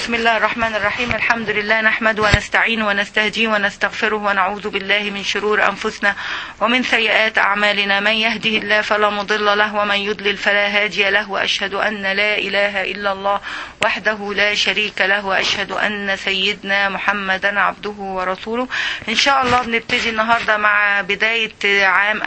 بسم الله الرحمن الرحيم الحمد لله نحمد ونستعين ونستهدي ونستغفره ونعوذ بالله من شرور أنفسنا ومن سيئات أعمالنا من يهده الله فلا مضل له ومن يضلل فلا هادي له وأشهد أن لا إله إلا الله وحده لا شريك له وأشهد أن سيدنا محمدا عبده ورسوله إن شاء الله بنبتدي النهاردة مع بداية عام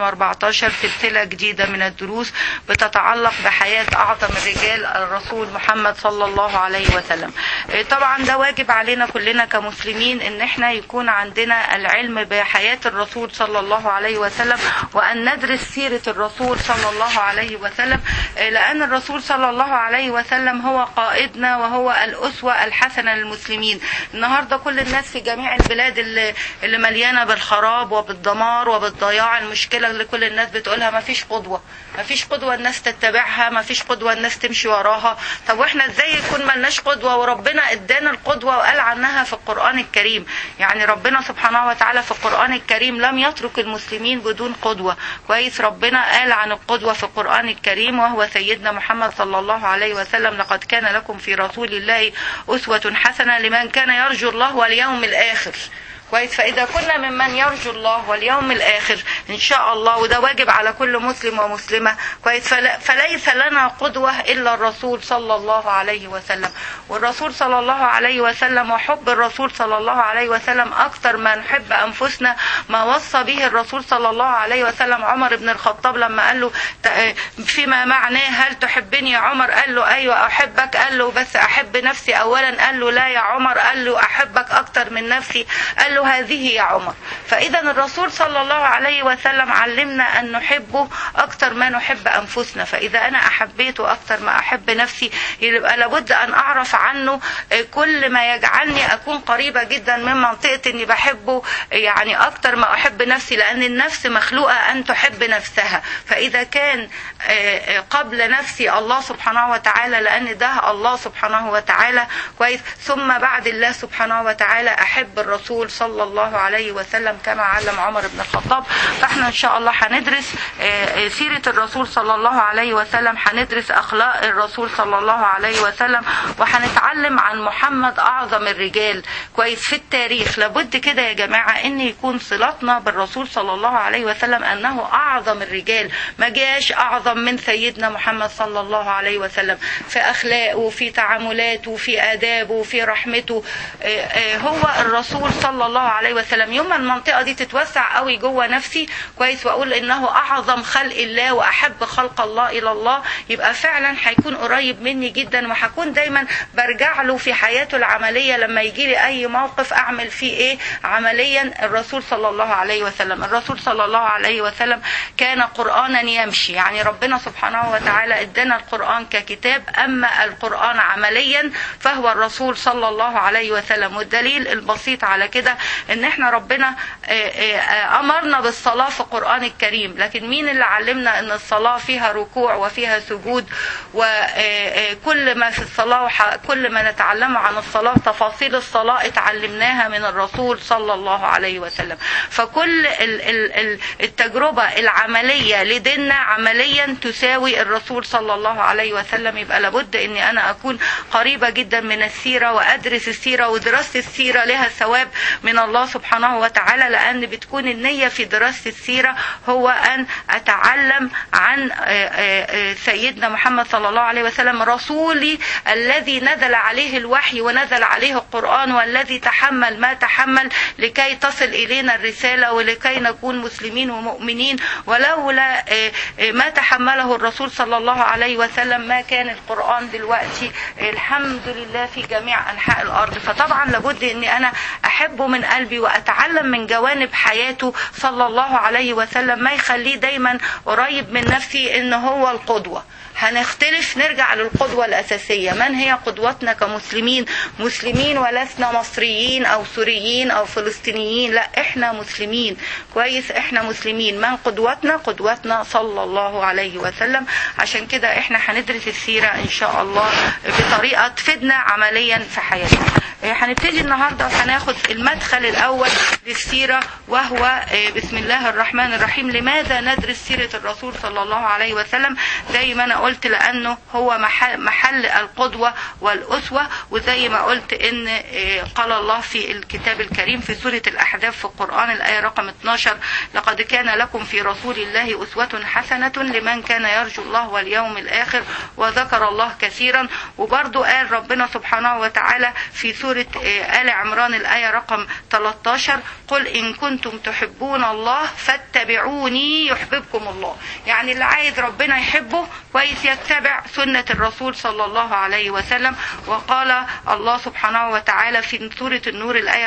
2014 سلسلة جديدة من الدروس بتتعلق بحياة أعظم الرجال الرسول محمد صلى الله عليه وسلم طبعا ده واجب علينا كلنا كمسلمين ان احنا يكون عندنا العلم بحياة الرسول صلى الله عليه وسلم وان ندرس سيرة الرسول صلى الله عليه وسلم لان الرسول صلى الله عليه وسلم هو قائدنا وهو الاسوة الحسنة للمسلمين النهاردة كل الناس في جميع البلاد اللي, اللي مليانة بالخراب وبالدمار وبالضياع المشكلة اللي كل الناس بتقولها ما فيش قدوة ما فيش قدوة الناس تتبعها ما فيش قدوة الناس تمشي وراها طب واحنا ازاي يكون ملناش قدوة وربنا ادانا القدوة وقال عنها في القرآن الكريم يعني ربنا سبحانه وتعالى في القرآن الكريم لم يترك المسلمين بدون قدوة كويس ربنا قال عن القدوة في القرآن الكريم وهو سيدنا محمد صلى الله عليه وسلم لقد كان لكم في رسول الله أسوة حسنة لمن كان يرجو الله واليوم الآخر كويس فإذا كنا ممن يرجو الله واليوم الآخر إن شاء الله وده واجب على كل مسلم ومسلمة كويس فلا فليس لنا قدوة إلا الرسول صلى الله عليه وسلم والرسول صلى الله عليه وسلم وحب الرسول صلى الله عليه وسلم أكثر ما نحب أنفسنا ما وصى به الرسول صلى الله عليه وسلم عمر بن الخطاب لما قال له فيما معناه هل تحبني يا عمر قال له أيوة أحبك قال له بس أحب نفسي أولا قال له لا يا عمر قال له أحبك أكثر من نفسي قال له هذه يا عمر فإذا الرسول صلى الله عليه وسلم علمنا أن نحبه أكثر ما نحب أنفسنا فإذا أنا أحبيته أكثر ما أحب نفسي يبقى لابد أن أعرف عنه كل ما يجعلني أكون قريبة جدا من منطقة أني بحبه يعني أكثر ما أحب نفسي لأن النفس مخلوقة أن تحب نفسها فإذا كان قبل نفسي الله سبحانه وتعالى لأن ده الله سبحانه وتعالى كويس ثم بعد الله سبحانه وتعالى أحب الرسول صلى صلى الله عليه وسلم كما علم عمر بن الخطاب فاحنا ان شاء الله هندرس سيرة الرسول صلى الله عليه وسلم هندرس اخلاق الرسول صلى الله عليه وسلم وهنتعلم عن محمد اعظم الرجال كويس في التاريخ لابد كده يا جماعة ان يكون صلاتنا بالرسول صلى الله عليه وسلم انه اعظم الرجال ما جاش اعظم من سيدنا محمد صلى الله عليه وسلم في اخلاقه وفي تعاملاته وفي ادابه وفي رحمته هو الرسول صلى الله عليه وسلم يوم المنطقة دي تتوسع قوي جوه نفسي كويس واقول انه اعظم خلق الله واحب خلق الله الى الله يبقى فعلا هيكون قريب مني جدا وهكون دايما برجع له في حياته العملية لما يجي لي اي موقف اعمل فيه ايه عمليا الرسول صلى الله عليه وسلم الرسول صلى الله عليه وسلم كان قرآنا يمشي يعني ربنا سبحانه وتعالى ادانا القرآن ككتاب اما القرآن عمليا فهو الرسول صلى الله عليه وسلم والدليل البسيط على كده ان احنا ربنا امرنا بالصلاة في القرآن الكريم لكن مين اللي علمنا ان الصلاة فيها ركوع وفيها سجود وكل ما في الصلاة كل ما نتعلمه عن الصلاة تفاصيل الصلاة اتعلمناها من الرسول صلى الله عليه وسلم فكل التجربة العملية لديننا عمليا تساوي الرسول صلى الله عليه وسلم يبقى لابد اني انا اكون قريبة جدا من السيرة وادرس السيرة ودراسة السيرة لها ثواب من الله سبحانه وتعالى لأن بتكون النية في دراسة السيرة هو أن أتعلم عن سيدنا محمد صلى الله عليه وسلم رسولي الذي نزل عليه الوحي ونزل عليه القرآن والذي تحمل ما تحمل لكي تصل إلينا الرسالة ولكي نكون مسلمين ومؤمنين ولولا ما تحمله الرسول صلى الله عليه وسلم ما كان القرآن دلوقتي الحمد لله في جميع أنحاء الأرض فطبعا لابد أني أنا أحبه من قلبي وأتعلم من جوانب حياته صلى الله عليه وسلم ما يخليه دايما قريب من نفسي إن هو القدوة هنختلف نرجع للقدوة الأساسية من هي قدوتنا كمسلمين مسلمين ولسنا مصريين أو سوريين أو فلسطينيين لا إحنا مسلمين كويس إحنا مسلمين من قدوتنا قدوتنا صلى الله عليه وسلم عشان كده إحنا هندرس السيرة إن شاء الله بطريقة تفيدنا عمليا في حياتنا هنبتدي النهارده وهناخد المدخل الاول للسيره وهو بسم الله الرحمن الرحيم لماذا ندرس سيره الرسول صلى الله عليه وسلم زي ما انا قلت قلت لانه هو محل, محل القدوه والاسوه وزي ما قلت ان آه، قال الله في الكتاب الكريم في سوره الاحزاب في القران الايه رقم 12 لقد كان لكم في رسول الله اسوه حسنه لمن كان يرجو الله واليوم الاخر وذكر الله كثيرا وبرضو قال ربنا سبحانه وتعالى في سوره آه، ال عمران الايه رقم 13 قل ان كنتم تحبون الله فاتبعوني يحببكم الله يعني اللي عايز ربنا يحبه كويس يتبع سنة الرسول صلى الله عليه وسلم وقال الله سبحانه وتعالى في سورة النور الآية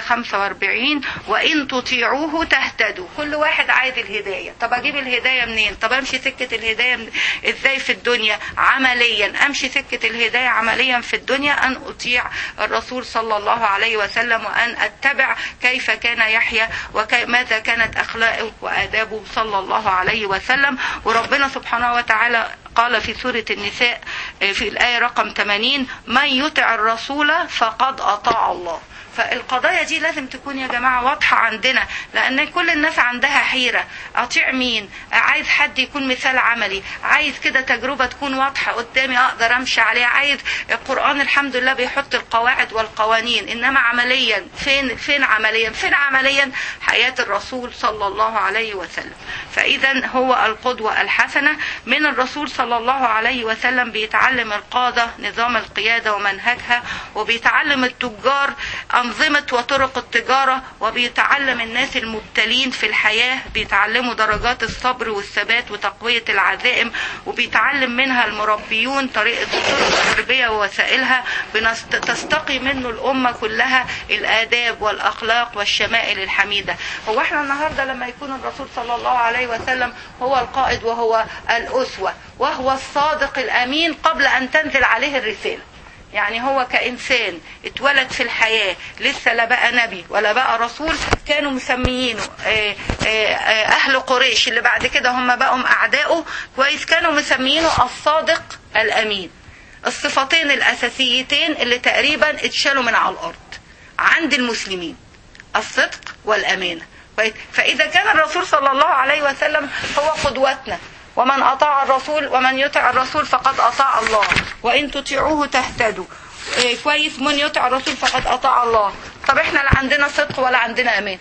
45 وإن تطيعوه تهتدوا كل واحد عايز الهداية طب أجيب الهداية منين طب أمشي سكة الهداية من... إزاي في الدنيا عمليا أمشي سكة الهداية عمليا في الدنيا أن أطيع الرسول صلى الله عليه وسلم وأن أتبع كيف كان يحيى وماذا كانت أخلاقه وآدابه صلى الله عليه وسلم وربنا سبحانه وتعالى قال في سورة النساء في الآية رقم 80 من يطع الرسول فقد أطاع الله فالقضايا دي لازم تكون يا جماعة واضحة عندنا لأن كل الناس عندها حيرة أطيع مين عايز حد يكون مثال عملي عايز كده تجربة تكون واضحة قدامي أقدر أمشي عليها عايز القرآن الحمد لله بيحط القواعد والقوانين إنما عمليا فين فين عمليا فين عمليا حياة الرسول صلى الله عليه وسلم فإذا هو القدوة الحسنة من الرسول صلى الله عليه وسلم بيتعلم القادة نظام القيادة ومنهجها وبيتعلم التجار أنظمة وطرق التجارة وبيتعلم الناس المبتلين في الحياة بيتعلموا درجات الصبر والثبات وتقوية العزائم وبيتعلم منها المربيون طريقة طرق التربية ووسائلها بنست- تستقي منه الأمة كلها الآداب والأخلاق والشمائل الحميدة هو احنا النهاردة لما يكون الرسول صلى الله عليه وسلم هو القائد وهو الأسوة وهو الصادق الأمين قبل أن تنزل عليه الرسالة يعني هو كإنسان اتولد في الحياة لسه لا بقى نبي ولا بقى رسول كانوا مسميينه آه، آه، آه، أهل قريش اللي بعد كده هم بقوا أعدائه كويس كانوا مسميينه الصادق الأمين الصفتين الأساسيتين اللي تقريبا اتشالوا من على الأرض عند المسلمين الصدق والأمانة كويس؟ فإذا كان الرسول صلى الله عليه وسلم هو قدوتنا ومن أطاع الرسول ومن يطع الرسول فقد أطاع الله وإن تطيعوه تهتدوا إيه كويس من يطع الرسول فقد أطاع الله طب احنا لا عندنا صدق ولا عندنا أمان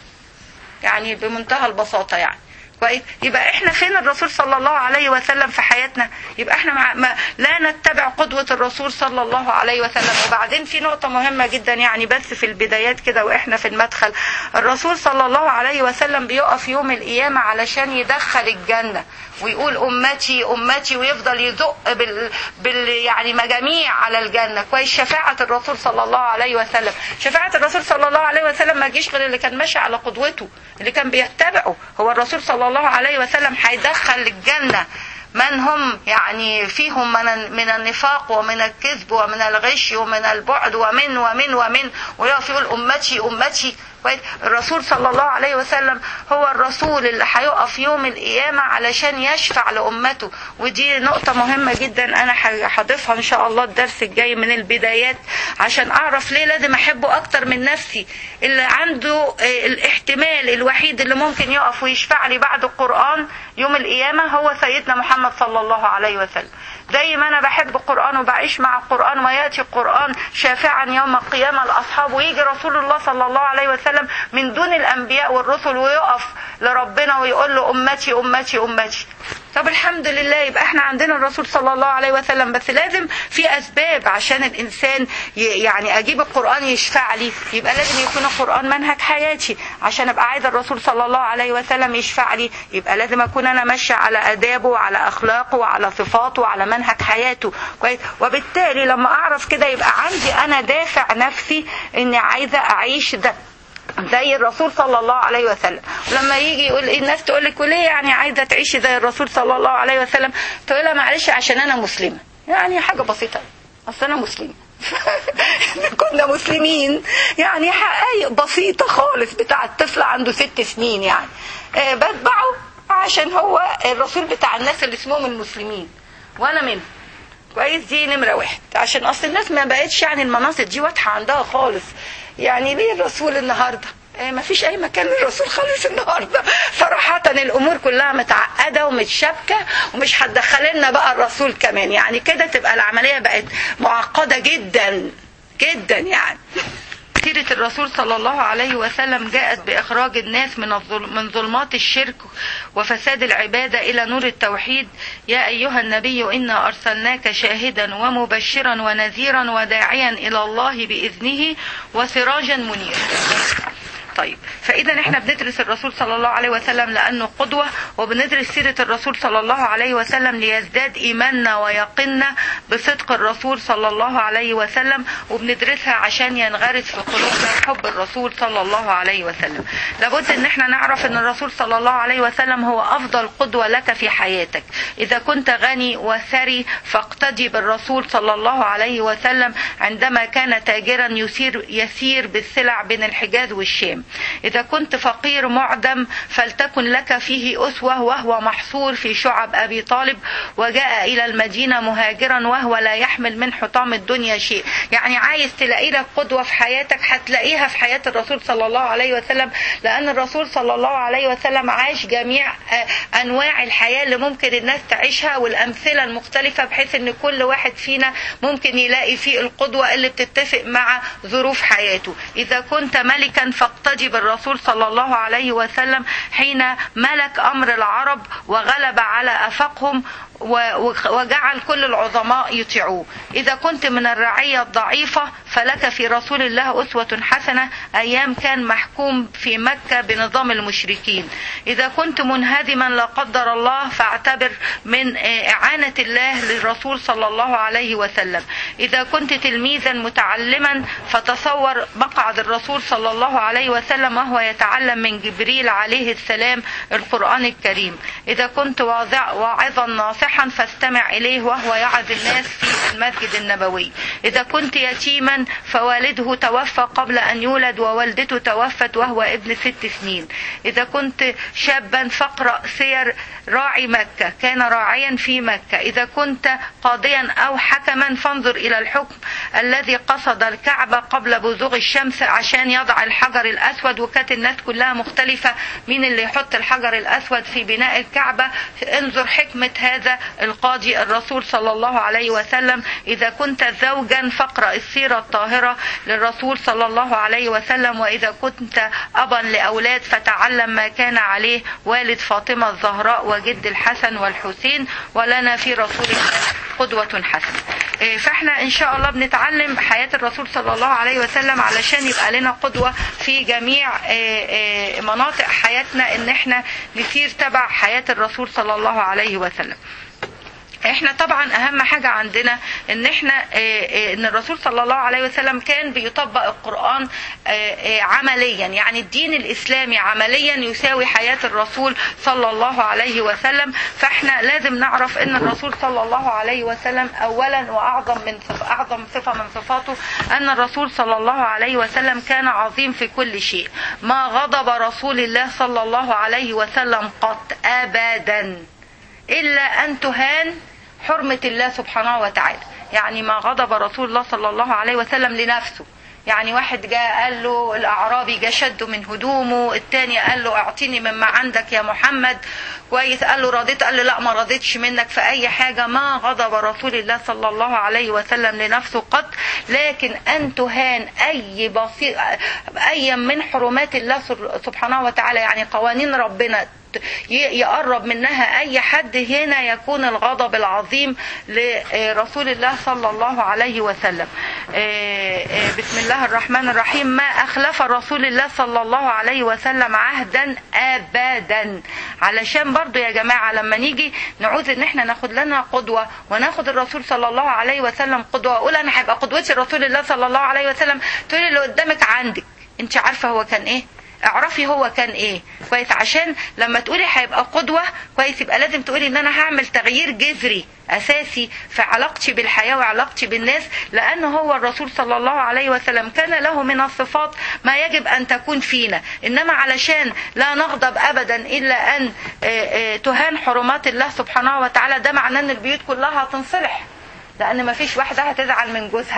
يعني بمنتهى البساطة يعني كويس يبقى احنا فين الرسول صلى الله عليه وسلم في حياتنا يبقى احنا مع ما لا نتبع قدوة الرسول صلى الله عليه وسلم وبعدين في نقطة مهمة جدا يعني بس في البدايات كده واحنا في المدخل الرسول صلى الله عليه وسلم بيقف يوم القيامة علشان يدخل الجنة ويقول امتي امتي ويفضل يزق بال, بال يعني مجاميع على الجنه كويس شفاعه الرسول صلى الله عليه وسلم شفاعه الرسول صلى الله عليه وسلم ما جيش غير اللي كان ماشي على قدوته اللي كان بيتبعه هو الرسول صلى الله عليه وسلم هيدخل الجنه من هم يعني فيهم من من النفاق ومن الكذب ومن الغش ومن البعد ومن ومن ومن ويقف يقول امتي امتي كويس؟ الرسول صلى الله عليه وسلم هو الرسول اللي هيقف يوم القيامة علشان يشفع لأمته ودي نقطة مهمة جدا أنا هضيفها إن شاء الله الدرس الجاي من البدايات عشان أعرف ليه لازم أحبه أكتر من نفسي اللي عنده آه، الاحتمال الوحيد اللي ممكن يقف ويشفع لي بعد القرآن يوم القيامة هو سيدنا محمد صلى الله عليه وسلم زي ما انا بحب القران وبعيش مع القران وياتي القران شافعا يوم القيامه لاصحابه ويجي رسول الله صلى الله عليه وسلم من دون الانبياء والرسل ويقف لربنا ويقول له امتي امتي امتي طب الحمد لله يبقى احنا عندنا الرسول صلى الله عليه وسلم بس لازم في اسباب عشان الانسان ي- يعني اجيب القران يشفع لي يبقى لازم يكون القران منهج حياتي عشان ابقى عايزه الرسول صلى الله عليه وسلم يشفع لي يبقى لازم اكون انا ماشيه على ادابه وعلى اخلاقه وعلى صفاته وعلى منهج حياته كويس وبالتالي لما اعرف كده يبقى عندي انا دافع نفسي اني عايزه اعيش ده زي الرسول صلى الله عليه وسلم لما يجي يقول الناس تقول لك وليه يعني عايزه تعيشي زي الرسول صلى الله عليه وسلم تقول لها معلش عشان انا مسلمه يعني حاجه بسيطه اصل انا مسلمه كنا مسلمين يعني حقائق بسيطة خالص بتاع الطفل عنده ست سنين يعني آه، بتبعه عشان هو الرسول بتاع الناس اللي اسمهم المسلمين وانا منهم كويس دي نمرة واحد عشان اصل الناس ما بقتش يعني المناصب دي واضحة عندها خالص يعني ليه الرسول النهاردة ما فيش اي مكان للرسول خالص النهارده صراحه الامور كلها متعقده ومتشابكه ومش هتدخل لنا بقى الرسول كمان يعني كده تبقى العمليه بقت معقده جدا جدا يعني سيرة الرسول صلى الله عليه وسلم جاءت بإخراج الناس من الظلم من ظلمات الشرك وفساد العبادة إلى نور التوحيد يا أيها النبي إنا أرسلناك شاهدا ومبشرا ونذيرا وداعيا إلى الله بإذنه وسراجا منيرا طيب فاذا احنا بندرس الرسول صلى الله عليه وسلم لانه قدوه وبندرس سيره الرسول صلى الله عليه وسلم ليزداد ايماننا ويقيننا بصدق الرسول صلى الله عليه وسلم وبندرسها عشان ينغرس في قلوبنا حب الرسول صلى الله عليه وسلم لابد ان احنا نعرف ان الرسول صلى الله عليه وسلم هو افضل قدوه لك في حياتك اذا كنت غني وثري فاقتدي بالرسول صلى الله عليه وسلم عندما كان تاجرا يسير يسير بالسلع بين الحجاز والشام إذا كنت فقير معدم فلتكن لك فيه أسوة وهو محصور في شعب أبي طالب وجاء إلى المدينة مهاجرا وهو لا يحمل من حطام الدنيا شيء يعني عايز تلاقي لك قدوة في حياتك هتلاقيها في حياة الرسول صلى الله عليه وسلم لأن الرسول صلى الله عليه وسلم عاش جميع أنواع الحياة اللي ممكن الناس تعيشها والأمثلة المختلفة بحيث أن كل واحد فينا ممكن يلاقي فيه القدوة اللي بتتفق مع ظروف حياته إذا كنت ملكا فاقتدي بالرسول صلى الله عليه وسلم حين ملك أمر العرب وغلب على أفقهم وجعل كل العظماء يطيعوه إذا كنت من الرعية الضعيفة فلك في رسول الله أسوة حسنة أيام كان محكوم في مكة بنظام المشركين إذا كنت منهدما لا قدر الله فاعتبر من إعانة الله للرسول صلى الله عليه وسلم إذا كنت تلميذا متعلما فتصور مقعد الرسول صلى الله عليه وسلم وهو يتعلم من جبريل عليه السلام القرآن الكريم إذا كنت واعظا ناصحا فاستمع إليه وهو يعظ الناس في المسجد النبوي إذا كنت يتيما فوالده توفى قبل أن يولد ووالدته توفت وهو ابن ست سنين إذا كنت شابا فاقرأ سير راعي مكة كان راعيا في مكة إذا كنت قاضيا أو حكما فانظر إلى الحكم الذي قصد الكعبة قبل بزوغ الشمس عشان يضع الحجر الأسود وكانت الناس كلها مختلفة مين اللي يحط الحجر الأسود في بناء الكعبة انظر حكمة هذا القاضي الرسول صلى الله عليه وسلم إذا كنت زوجا فاقرأ السيرة الطاهرة للرسول صلى الله عليه وسلم وإذا كنت أبا لأولاد فتعلم ما كان عليه والد فاطمة الزهراء وجد الحسن والحسين ولنا في رسول الله قدوة حسنة فاحنا ان شاء الله بنتعلم حياة الرسول صلى الله عليه وسلم علشان يبقى لنا قدوة في جميع مناطق حياتنا ان احنا نسير تبع حياة الرسول صلى الله عليه وسلم احنا طبعا اهم حاجة عندنا ان احنا ان الرسول صلى الله عليه وسلم كان بيطبق القرآن عمليا يعني الدين الاسلامي عمليا يساوي حياة الرسول صلى الله عليه وسلم فاحنا لازم نعرف ان الرسول صلى الله عليه وسلم اولا واعظم من صف اعظم صفة من صفاته ان الرسول صلى الله عليه وسلم كان عظيم في كل شيء ما غضب رسول الله صلى الله عليه وسلم قط ابدا الا ان تهان حرمة الله سبحانه وتعالى يعني ما غضب رسول الله صلى الله عليه وسلم لنفسه يعني واحد جاء قال له الأعرابي جاء شده من هدومه التاني قال له اعطيني مما عندك يا محمد كويس قال له رضيت قال له لا ما رضيتش منك في أي حاجة ما غضب رسول الله صلى الله عليه وسلم لنفسه قط لكن أن تهان أي بسيط أي من حرمات الله سبحانه وتعالى يعني قوانين ربنا يقرب منها اي حد هنا يكون الغضب العظيم لرسول الله صلى الله عليه وسلم بسم الله الرحمن الرحيم ما اخلف رسول الله صلى الله عليه وسلم عهدا ابدا علشان برضو يا جماعة لما نيجي نعوز ان احنا ناخد لنا قدوة وناخد الرسول صلى الله عليه وسلم قدوة اقول انا هيبقى قدوتي رسول الله صلى الله عليه وسلم تقولي اللي قدامك عندك انت عارفة هو كان ايه اعرفي هو كان ايه كويس عشان لما تقولي هيبقى قدوة كويس يبقى لازم تقولي ان انا هعمل تغيير جذري اساسي في علاقتي بالحياة وعلاقتي بالناس لان هو الرسول صلى الله عليه وسلم كان له من الصفات ما يجب ان تكون فينا انما علشان لا نغضب ابدا الا ان تهان حرمات الله سبحانه وتعالى ده معناه ان البيوت كلها هتنصلح لان ما فيش واحدة هتزعل من جوزها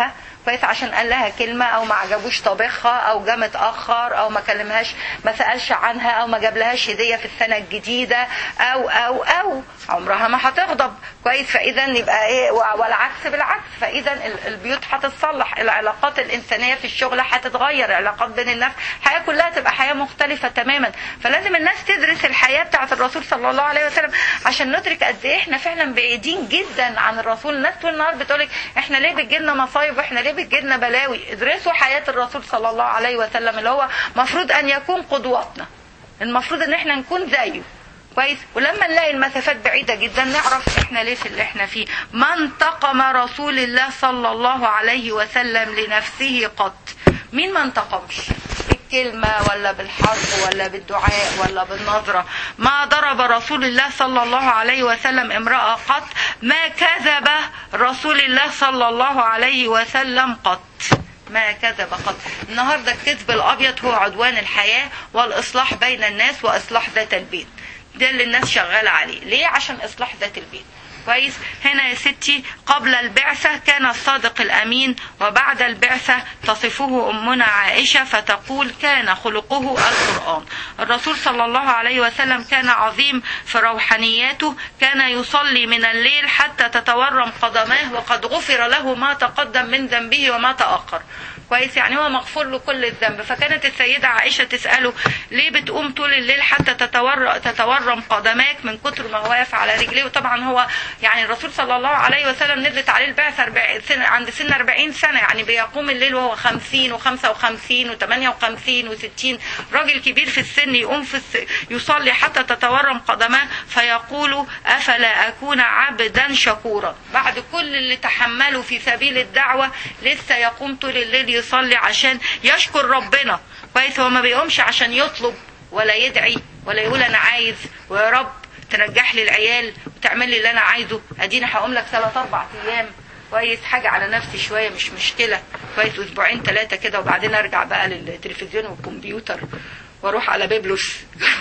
كويس عشان قال لها كلمة او ما عجبوش طبخها او جه متأخر او ما كلمهاش ما سألش عنها او ما جابلهاش هدية في السنة الجديدة او او او عمرها ما هتغضب كويس فاذا يبقى ايه والعكس بالعكس فاذا ال- البيوت هتتصلح العلاقات الانسانية في الشغل هتتغير العلاقات بين الناس الحياة كلها تبقى حياة مختلفة تماما فلازم الناس تدرس الحياة بتاعت الرسول صلى الله عليه وسلم عشان ندرك قد ايه احنا فعلا بعيدين جدا عن الرسول الناس طول النهار بتقولك احنا ليه بتجيلنا مصايب واحنا ليه بتجيلنا بلاوي ادرسوا حياة الرسول صلى الله عليه وسلم اللي هو مفروض ان يكون قدوتنا المفروض ان احنا نكون زيه كويس ولما نلاقي المسافات بعيدة جدا نعرف احنا ليه في اللي احنا فيه ما انتقم رسول الله صلى الله عليه وسلم لنفسه قط مين ما انتقمش بالكلمة ولا بالحرف ولا بالدعاء ولا بالنظرة ما ضرب رسول الله صلى الله عليه وسلم امرأة قط ما كذب رسول الله صلى الله عليه وسلم قط ما كذب قط النهاردة الكذب الأبيض هو عدوان الحياة والإصلاح بين الناس وإصلاح ذات البيت ده اللي الناس شغالة عليه ليه عشان إصلاح ذات البيت كويس هنا يا ستي قبل البعثة كان الصادق الأمين وبعد البعثة تصفه أمنا عائشة فتقول كان خلقه القرآن الرسول صلى الله عليه وسلم كان عظيم في روحانياته كان يصلي من الليل حتى تتورم قدماه وقد غفر له ما تقدم من ذنبه وما تأخر كويس يعني هو مغفور له كل الذنب فكانت السيدة عائشة تسأله ليه بتقوم طول الليل حتى تتور... تتورم قدماك من كتر ما هو واقف على رجليه وطبعا هو يعني الرسول صلى الله عليه وسلم نزلت عليه البعثة 40 سنة عند سن 40 سنة يعني بيقوم الليل وهو 50 و55 و58 و60 راجل كبير في السن يقوم في الس... يصلي حتى تتورم قدماه فيقول أفلا أكون عبدا شكورا بعد كل اللي تحمله في سبيل الدعوة لسه يقوم طول الليل يصلي عشان يشكر ربنا كويس هو ما بيقومش عشان يطلب ولا يدعي ولا يقول انا عايز ويا رب تنجح لي العيال وتعمل لي اللي انا عايزه اديني هقوم لك ثلاث اربع ايام كويس حاجه على نفسي شويه مش مشكله كويس اسبوعين ثلاثه كده وبعدين ارجع بقى للتلفزيون والكمبيوتر واروح على بيبلوس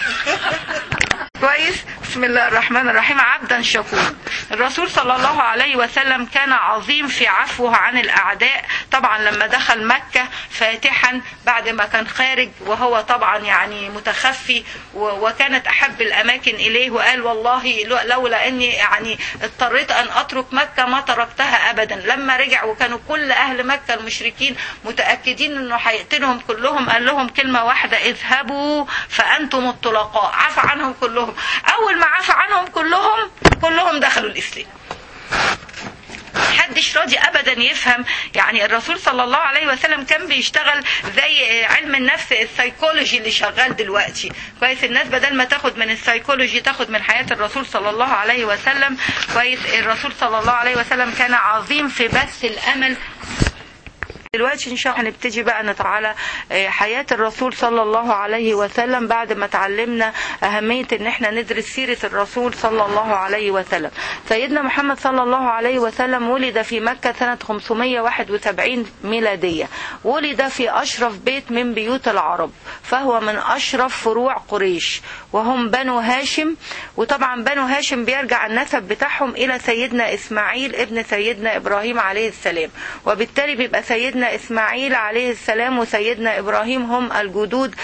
كويس بسم الله الرحمن الرحيم عبدا شكورا الرسول صلى الله عليه وسلم كان عظيم في عفوه عن الأعداء طبعا لما دخل مكة فاتحا بعد ما كان خارج وهو طبعا يعني متخفي و- وكانت أحب الأماكن إليه وقال والله لو- لولا أني يعني اضطريت أن أترك مكة ما تركتها أبدا لما رجع وكانوا كل أهل مكة المشركين متأكدين أنه هيقتلهم كلهم قال لهم كلمة واحدة اذهبوا فأنتم الطلقاء عفى عنهم كلهم أول ما عفى عنهم كلهم كلهم دخلوا الإسلام محدش راضي ابدا يفهم يعني الرسول صلى الله عليه وسلم كان بيشتغل زي علم النفس السيكولوجي اللي شغال دلوقتي كويس الناس بدل ما تاخد من السيكولوجي تاخد من حياة الرسول صلى الله عليه وسلم كويس الرسول صلى الله عليه وسلم كان عظيم في بث الامل دلوقتي ان شاء الله هنبتدي بقى نتعالى حياة الرسول صلى الله عليه وسلم بعد ما اتعلمنا اهمية ان احنا ندرس سيرة الرسول صلى الله عليه وسلم سيدنا محمد صلى الله عليه وسلم ولد في مكة سنة 571 ميلادية ولد في اشرف بيت من بيوت العرب فهو من اشرف فروع قريش وهم بنو هاشم وطبعا بنو هاشم بيرجع النسب بتاعهم الى سيدنا اسماعيل ابن سيدنا ابراهيم عليه السلام وبالتالي بيبقى سيدنا اسماعيل عليه السلام وسيدنا ابراهيم هم الجدود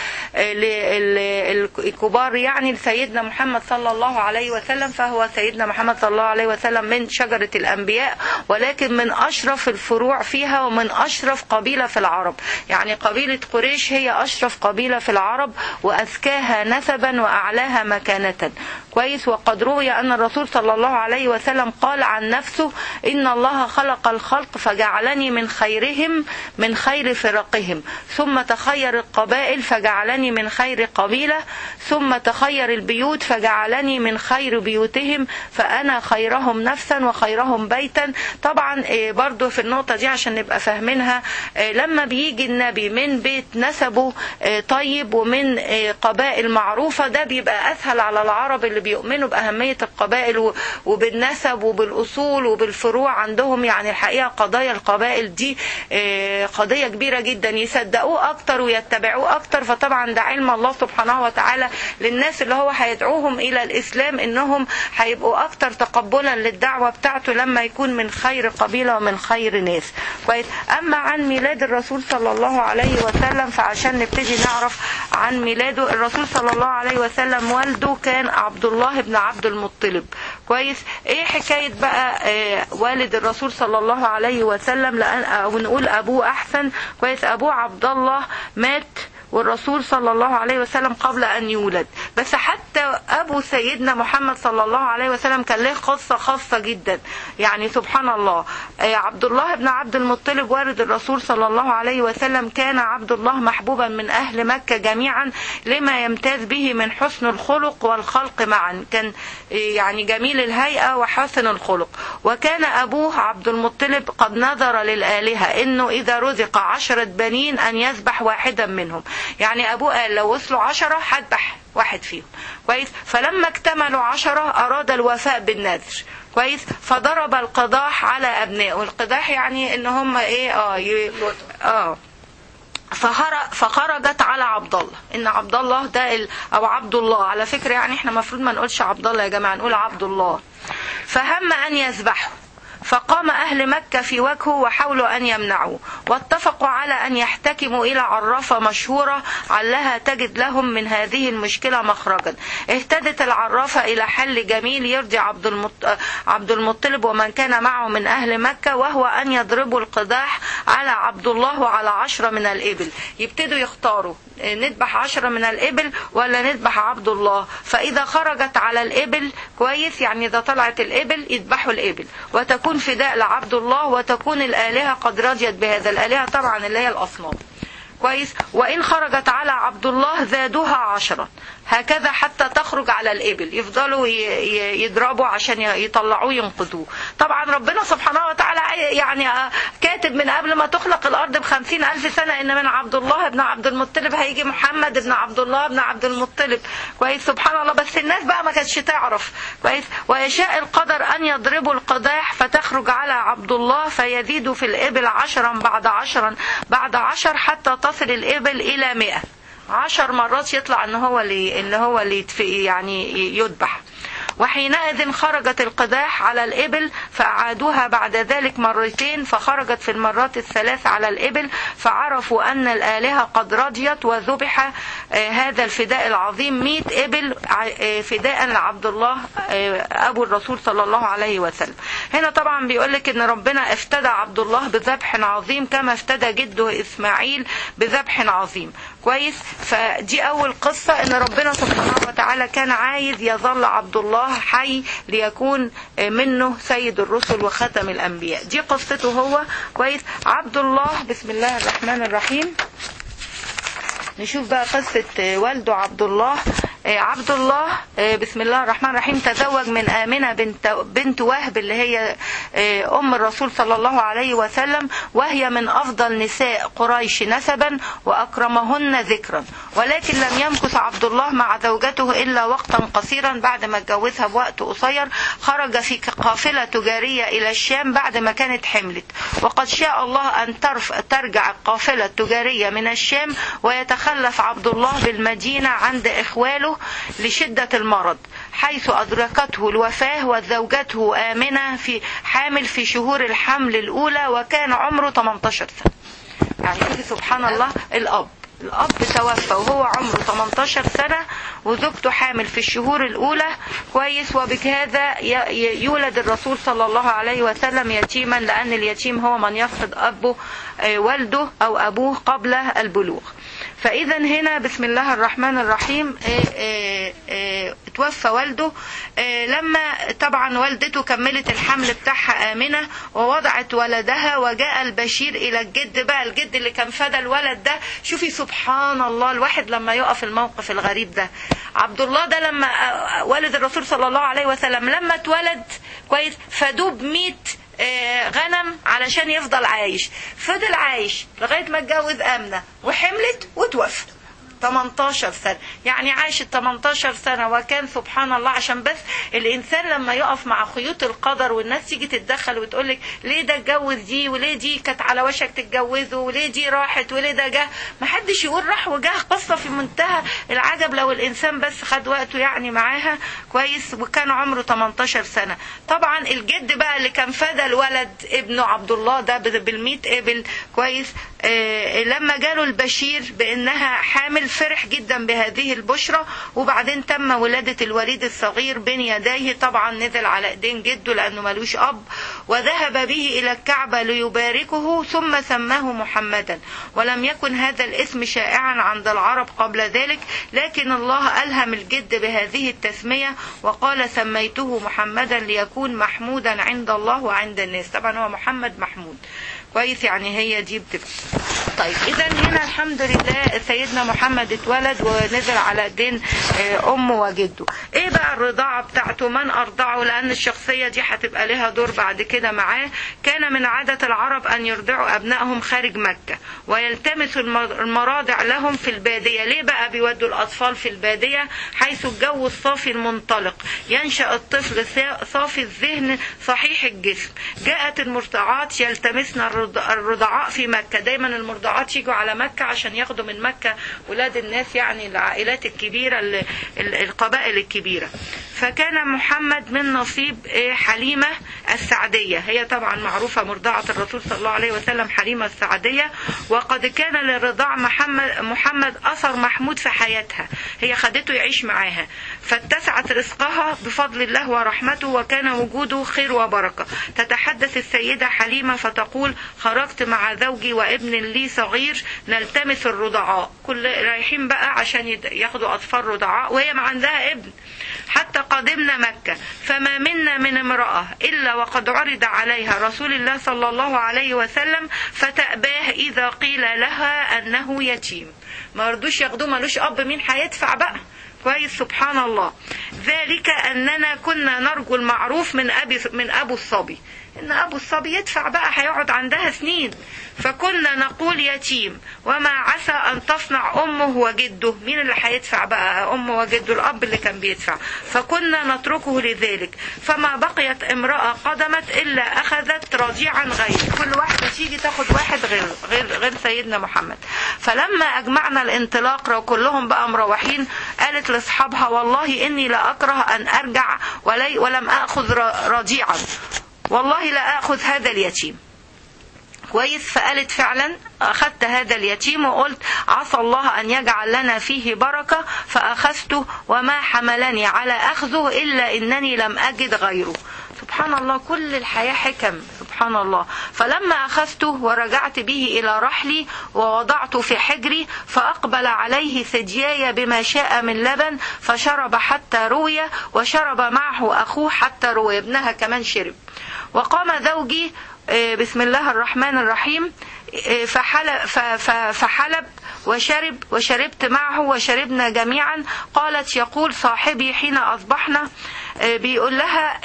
الكبار يعني لسيدنا محمد صلى الله عليه وسلم فهو سيدنا محمد صلى الله عليه وسلم من شجرة الانبياء ولكن من اشرف الفروع فيها ومن اشرف قبيلة في العرب يعني قبيلة قريش هي اشرف قبيلة في العرب وازكاها نسبا واعلاها مكانة كويس وقد روي ان الرسول صلى الله عليه وسلم قال عن نفسه ان الله خلق الخلق فجعلني من خيرهم من خير فرقهم ثم تخير القبائل فجعلني من خير قبيلة ثم تخير البيوت فجعلني من خير بيوتهم فأنا خيرهم نفسا وخيرهم بيتا طبعا برضو في النقطة دي عشان نبقى فاهمينها لما بيجي النبي من بيت نسبه طيب ومن قبائل معروفة ده بيبقى أسهل على العرب اللي بيؤمنوا بأهمية القبائل وبالنسب وبالأصول وبالفروع عندهم يعني الحقيقة قضايا القبائل دي آه، قضية كبيرة جدا يصدقوه أكتر ويتبعوه أكتر فطبعا ده علم الله سبحانه وتعالى للناس اللي هو هيدعوهم إلى الإسلام إنهم هيبقوا أكتر تقبلا للدعوة بتاعته لما يكون من خير قبيلة ومن خير ناس كويس أما عن ميلاد الرسول صلى الله عليه وسلم فعشان نبتدي نعرف عن ميلاده الرسول صلى الله عليه وسلم والده كان عبد الله بن عبد المطلب كويس ايه حكاية بقى آه والد الرسول صلى الله عليه وسلم لأن او نقول ابوه احسن كويس ابوه عبد الله مات والرسول صلى الله عليه وسلم قبل أن يولد بس حتى أبو سيدنا محمد صلى الله عليه وسلم كان له قصة خاصة جدا يعني سبحان الله آه، عبد الله بن عبد المطلب والد الرسول صلى الله عليه وسلم كان عبد الله محبوبا من أهل مكة جميعا لما يمتاز به من حسن الخلق والخلق معا كان آه، يعني جميل الهيئة وحسن الخلق وكان أبوه عبد المطلب قد نذر للآلهة إنه إذا رزق عشرة بنين أن يذبح واحدا منهم يعني أبوه قال لو وصلوا عشرة هذبح واحد فيهم كويس فلما اكتملوا عشرة أراد الوفاء بالنذر كويس فضرب القضاح على أبنائه والقضاح يعني إن هم إيه آه ي... آه فهر- فخرجت على عبد الله ان عبد الله ده ال... او عبد الله على فكره يعني احنا المفروض ما نقولش عبد الله يا جماعه نقول عبد الله فهم ان يذبحه فقام أهل مكة في وجهه وحاولوا أن يمنعوه واتفقوا على أن يحتكموا إلى عرافة مشهورة علها تجد لهم من هذه المشكلة مخرجا اهتدت العرافة إلى حل جميل يرضي عبد, المط... عبد المطلب ومن كان معه من أهل مكة وهو أن يضربوا القداح على عبد الله وعلى عشرة من الإبل يبتدوا يختاروا نذبح عشرة من الإبل ولا نذبح عبد الله فإذا خرجت على الإبل كويس يعني إذا طلعت الإبل يذبحوا الإبل وتكون فداء لعبد الله وتكون الآلهة قد رضيت بهذا الآلهة طبعا اللي هي الأصنام كويس وإن خرجت على عبد الله زادوها عشرة هكذا حتى تخرج على الإبل يفضلوا ي- ي- يضربوا عشان ي- يطلعوه ينقذوه طبعا ربنا سبحانه وتعالى يعني آه، كاتب من قبل ما تخلق الأرض بخمسين ألف سنة إن من عبد الله بن عبد المطلب هيجي محمد بن عبد الله بن عبد المطلب كويس سبحان الله بس الناس بقى ما كانتش تعرف كويس ويشاء القدر أن يضربوا القداح فتخرج على عبد الله فيزيد في الإبل عشرا بعد عشرا بعد عشر حتى تصل الإبل إلى مئة عشر مرات يطلع ان هو اللي اللي هو اللي يتف- يعني يذبح وحينئذ خرجت القداح على الإبل فأعادوها بعد ذلك مرتين فخرجت في المرات الثلاث على الإبل فعرفوا أن الآلهة قد رضيت وذبح آه، هذا الفداء العظيم مئة إبل ع- آه، فداء لعبد الله آه، أبو الرسول صلى الله عليه وسلم هنا طبعا بيقول لك ان ربنا افتدى عبد الله بذبح عظيم كما افتدى جده اسماعيل بذبح عظيم كويس فدي اول قصة ان ربنا سبحانه وتعالى كان عايز يظل عبد الله حي ليكون منه سيد الرسل وختم الانبياء دي قصته هو كويس عبد الله بسم الله الرحمن الرحيم نشوف بقى قصة والده عبد الله آه، عبد الله آه، بسم الله الرحمن الرحيم تزوج من آمنة بنت, بنت وهب اللي هي آه، أم الرسول صلى الله عليه وسلم وهي من أفضل نساء قريش نسبا وأكرمهن ذكرا ولكن لم يمكث عبد الله مع زوجته إلا وقتا قصيرا بعد ما اتجوزها بوقت قصير خرج في قافلة تجارية إلى الشام بعد ما كانت حملت وقد شاء الله أن ترف ترجع القافلة التجارية من الشام ويتخلف عبد الله بالمدينة عند إخواله لشدة المرض حيث أدركته الوفاة وزوجته آمنة في حامل في شهور الحمل الأولى وكان عمره 18 سنة يعني شوفي سبحان الله الأب الأب توفى وهو عمره 18 سنة وزوجته حامل في الشهور الأولى كويس وبهذا ي- ي- يولد الرسول صلى الله عليه وسلم يتيما لأن اليتيم هو من يفقد أبه آه، والده أو أبوه قبل البلوغ فإذا هنا بسم الله الرحمن الرحيم آه، آه، آه، توفى والده آه، لما طبعا والدته كملت الحمل بتاعها آمنة ووضعت ولدها وجاء البشير إلى الجد بقى الجد اللي كان فدى الولد ده شوفي سبحان الله الواحد لما يقف الموقف الغريب ده عبد الله ده لما آه، والد الرسول صلى الله عليه وسلم لما اتولد كويس فدوب 100 آه، غنم علشان يفضل عايش فضل عايش لغاية ما اتجوز آمنة وحملت وتوفى 18 سنة يعني عاشت 18 سنة وكان سبحان الله عشان بس الإنسان لما يقف مع خيوط القدر والناس تيجي تتدخل وتقولك ليه ده اتجوز دي وليه دي كانت على وشك تتجوزه وليه دي راحت وليه ده جه محدش يقول راح وجه قصة في منتهى العجب لو الإنسان بس خد وقته يعني معاها كويس وكان عمره 18 سنة طبعا الجد بقى اللي كان فدى الولد ابنه عبد الله ده بالمئة ابل كويس آه لما جاله البشير بانها حامل فرح جدا بهذه البشرى وبعدين تم ولادة الوليد الصغير بين يديه طبعا نزل على ايدين جده لانه ملوش اب وذهب به الى الكعبة ليباركه ثم سماه محمدا ولم يكن هذا الاسم شائعا عند العرب قبل ذلك لكن الله الهم الجد بهذه التسمية وقال سميته محمدا ليكون محمودا عند الله وعند الناس طبعا هو محمد محمود كويس يعني هي دي بتبقى طيب اذا هنا الحمد لله سيدنا محمد اتولد ونزل على ايدين امه وجده ايه بقى الرضاعه بتاعته من ارضعه لان الشخصيه دي هتبقى لها دور بعد كده معاه كان من عاده العرب ان يرضعوا ابنائهم خارج مكه ويلتمسوا المراضع لهم في الباديه ليه بقى بيودوا الاطفال في الباديه حيث الجو الصافي المنطلق ينشا الطفل صافي الذهن صحيح الجسم جاءت المرضعات يلتمسن الرضعاء في مكه دايما المرضعات يجوا على مكه عشان ياخدوا من مكه ولاد الناس يعني العائلات الكبيره القبائل الكبيره فكان محمد من نصيب حليمه السعديه هي طبعا معروفه مرضعه الرسول صلى الله عليه وسلم حليمه السعديه وقد كان للرضاع محمد محمد اثر محمود في حياتها هي خدته يعيش معاها فاتسعت رزقها بفضل الله ورحمته وكان وجوده خير وبركه تتحدث السيده حليمه فتقول خرجت مع زوجي وابن لي صغير نلتمس الرضعاء كل رايحين بقى عشان ياخدوا اطفال رضعاء وهي ما عندها ابن حتى قدمنا مكة فما منا من امرأة إلا وقد عرض عليها رسول الله صلى الله عليه وسلم فتأباه إذا قيل لها أنه يتيم ما رضوش ياخدوه ملوش أب مين هيدفع بقى كويس سبحان الله ذلك أننا كنا نرجو المعروف من أبي من أبو الصبي ان ابو الصبي يدفع بقى هيقعد عندها سنين فكنا نقول يتيم وما عسى ان تصنع امه وجده مين اللي هيدفع بقى امه وجده الاب اللي كان بيدفع فكنا نتركه لذلك فما بقيت امراه قدمت الا اخذت رضيعا غير كل واحده تيجي تاخد واحد غير غير غير سيدنا محمد فلما اجمعنا الانطلاق وكلهم بقى مروحين قالت لاصحابها والله اني لاكره ان ارجع ولي ولم اخذ رضيعا والله لا اخذ هذا اليتيم كويس فقالت فعلا اخذت هذا اليتيم وقلت عسى الله ان يجعل لنا فيه بركه فاخذته وما حملني على اخذه الا انني لم اجد غيره سبحان الله كل الحياة حكم سبحان الله فلما أخذته ورجعت به إلى رحلي ووضعته في حجري فأقبل عليه ثدياي بما شاء من لبن فشرب حتى روي وشرب معه أخوه حتى روي ابنها كمان شرب وقام زوجي بسم الله الرحمن الرحيم فحلب, فحلب وشرب وشربت معه وشربنا جميعا قالت يقول صاحبي حين أصبحنا بيقول لها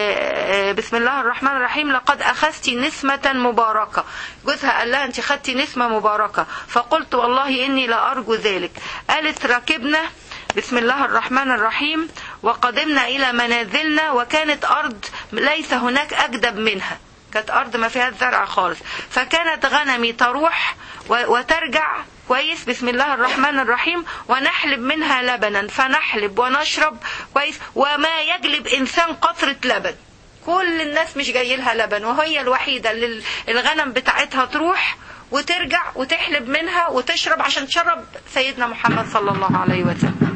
بسم الله الرحمن الرحيم لقد أخذت نسمة مباركة جوزها قال لها أنت خدتي نسمة مباركة فقلت والله إني لا أرجو ذلك قالت ركبنا بسم الله الرحمن الرحيم وقدمنا إلى منازلنا وكانت أرض ليس هناك أجدب منها كانت أرض ما فيها زرع خالص فكانت غنمي تروح وترجع كويس بسم الله الرحمن الرحيم ونحلب منها لبنا فنحلب ونشرب كويس وما يجلب إنسان قطرة لبن كل الناس مش جاي لها لبن وهي الوحيدة اللي الغنم بتاعتها تروح وترجع وتحلب منها وتشرب عشان تشرب سيدنا محمد صلى الله عليه وسلم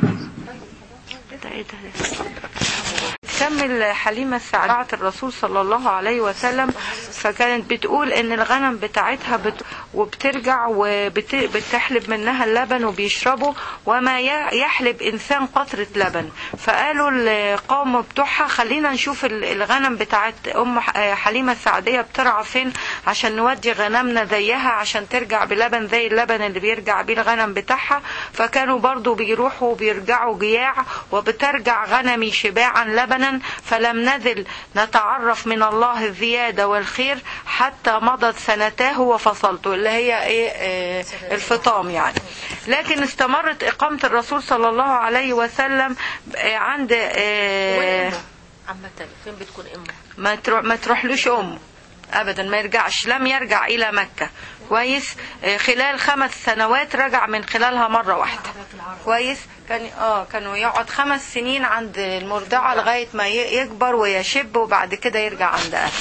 تكمل حليمة سعدة الرسول صلى الله عليه وسلم فكانت بتقول ان الغنم بتاعتها بت وبترجع وبتحلب منها اللبن وبيشربوا وما يحلب انسان قطرة لبن فقالوا القوم بتوعها خلينا نشوف الغنم بتاعت ام حليمة السعدية بترعى فين عشان نودي غنمنا زيها عشان ترجع بلبن زي اللبن اللي بيرجع بيه الغنم بتاعها فكانوا برضو بيروحوا وبيرجعوا جياع وبترجع غنمي شباعا لبنا فلم نزل نتعرف من الله الزيادة والخير حتى مضت سنتاه وفصلته اللي هي ايه آه، الفطام يعني لكن استمرت إقامة الرسول صلى الله عليه وسلم آه، عند آه، وامه عامة فين بتكون امه ما تروح ما تروحلوش امه ابدا ما يرجعش لم يرجع الى مكه كويس آه، خلال خمس سنوات رجع من خلالها مره واحده كويس كان اه كانوا يقعد خمس سنين عند المرضعه لغايه ما ي- يكبر ويشب وبعد كده يرجع عند اهله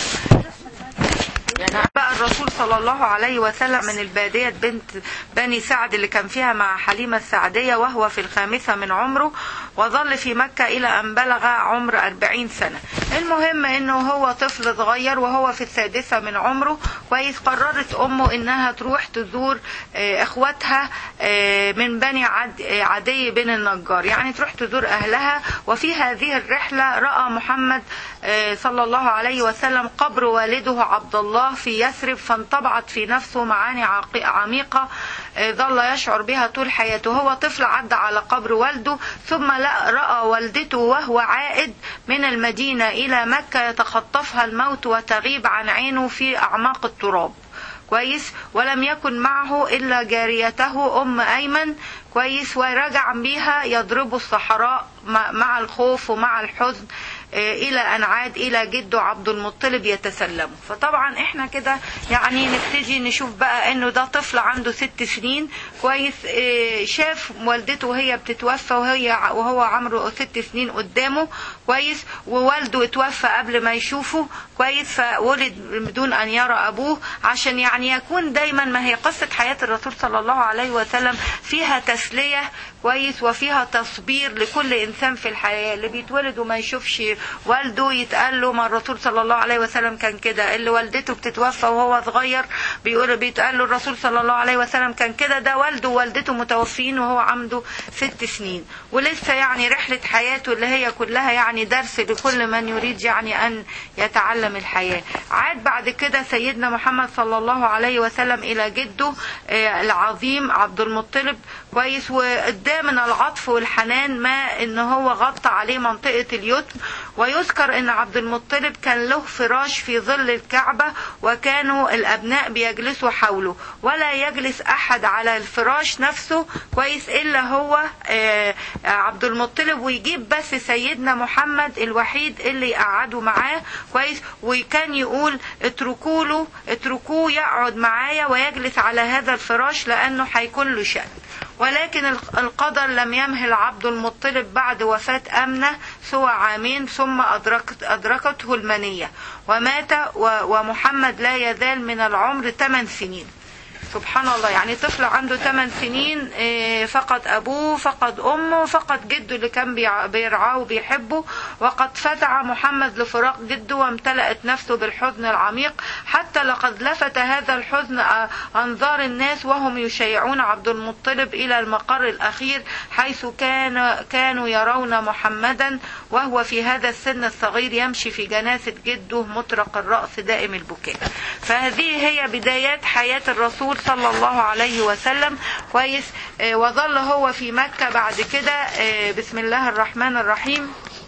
يعني بقى الرسول صلى الله عليه وسلم من البادية بنت بني سعد اللي كان فيها مع حليمة السعدية وهو في الخامسة من عمره وظل في مكة إلى أن بلغ عمر أربعين سنة المهم أنه هو طفل صغير وهو في السادسة من عمره كويس قررت أمه أنها تروح تزور آه، إخواتها آه، من بني عد- آه، عدي بن النجار يعني تروح تزور أهلها وفي هذه الرحلة رأى محمد آه، صلى الله عليه وسلم قبر والده عبد الله في يثرب فانطبعت في نفسه معاني عق- عميقة آه، ظل يشعر بها طول حياته هو طفل عدى على قبر والده ثم لا- رأى والدته وهو عائد من المدينة إلى مكة يتخطفها الموت وتغيب عن عينه في أعماق التراب كويس ولم يكن معه إلا جاريته أم أيمن كويس ورجع بها يضرب الصحراء مع مع الخوف ومع الحزن آه، إلى أن عاد إلى جده عبد المطلب يتسلمه فطبعا إحنا كده يعني نبتدي نشوف بقى إنه ده طفل عنده ست سنين كويس آه، شاف والدته وهي بتتوفى وهي وهو عمره ست سنين قدامه كويس ووالده اتوفى قبل ما يشوفه كويس فولد بدون أن يرى أبوه عشان يعني يكون دايما ما هي قصة حياة الرسول صلى الله عليه وسلم فيها تسلية كويس وفيها تصبير لكل إنسان في الحياة اللي بيتولد وما يشوفش والده يتقال له ما الرسول صلى الله عليه وسلم كان كده اللي والدته بتتوفى وهو صغير بيقول بيتقال له الرسول صلى الله عليه وسلم كان كده ده والده ووالدته متوفين وهو عنده ست سنين ولسه يعني رحلة حياته اللي هي كلها يعني درس لكل من يريد يعني أن يتعلم الحياة عاد بعد كده سيدنا محمد صلى الله عليه وسلم إلى جده آه، العظيم عبد المطلب كويس وقدام من العطف والحنان ما ان هو غطى عليه منطقة اليتم ويذكر ان عبد المطلب كان له فراش في ظل الكعبة وكانوا الابناء بيجلسوا حوله ولا يجلس احد على الفراش نفسه كويس الا هو آه، عبد المطلب ويجيب بس سيدنا محمد الوحيد اللي يقعده معاه كويس وكان يقول اتركوا له اتركوه يقعد معايا ويجلس على هذا الفراش لانه هيكون له شأن ولكن القدر لم يمهل عبد المطلب بعد وفاة أمنة سوى عامين ثم أدركت أدركته المنية ومات و- ومحمد لا يزال من العمر ثمان سنين سبحان الله يعني طفل عنده 8 سنين إيه، فقد أبوه فقد أمه فقد جده اللي كان بيع- بيرعاه وبيحبه وقد فزع محمد لفراق جده وامتلأت نفسه بالحزن العميق حتى لقد لفت هذا الحزن أ- أنظار الناس وهم يشيعون عبد المطلب إلى المقر الأخير حيث كان كانوا يرون محمدا وهو في هذا السن الصغير يمشي في جنازة جده مطرق الرأس دائم البكاء فهذه هي بدايات حياة الرسول صلى الله عليه وسلم كويس آه، وظل هو في مكة بعد كده آه، بسم الله الرحمن الرحيم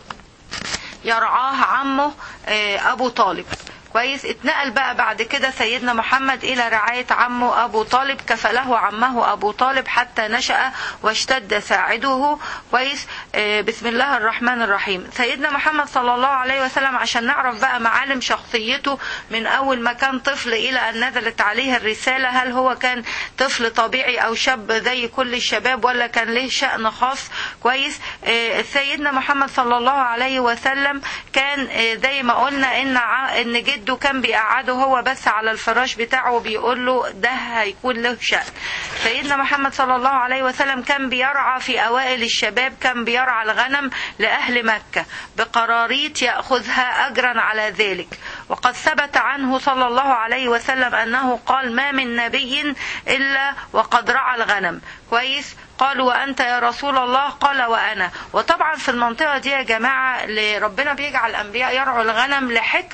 يرعاه عمه آه، أبو طالب كويس اتنقل بقى بعد كده سيدنا محمد إلى رعاية عمه أبو طالب كفله عمه أبو طالب حتى نشأ واشتد ساعده كويس آه، بسم الله الرحمن الرحيم سيدنا محمد صلى الله عليه وسلم عشان نعرف بقى معالم شخصيته من أول ما كان طفل إلى أن نزلت عليه الرسالة هل هو كان طفل طبيعي أو شاب زي كل الشباب ولا كان له شأن خاص كويس آه، سيدنا محمد صلى الله عليه وسلم كان آه، زي ما قلنا ان ع- ان جده كان بيقعده هو بس على الفراش بتاعه وبيقول له ده هيكون له شأن سيدنا محمد صلى الله عليه وسلم كان بيرعى في اوائل الشباب كان بيرعى الغنم لاهل مكة بقراريط ياخذها اجرا على ذلك وقد ثبت عنه صلى الله عليه وسلم انه قال ما من نبي الا وقد رعى الغنم كويس قالوا وأنت يا رسول الله قال وأنا وطبعا في المنطقة دي يا جماعة اللي ربنا بيجعل الأنبياء يرعوا الغنم لحكمة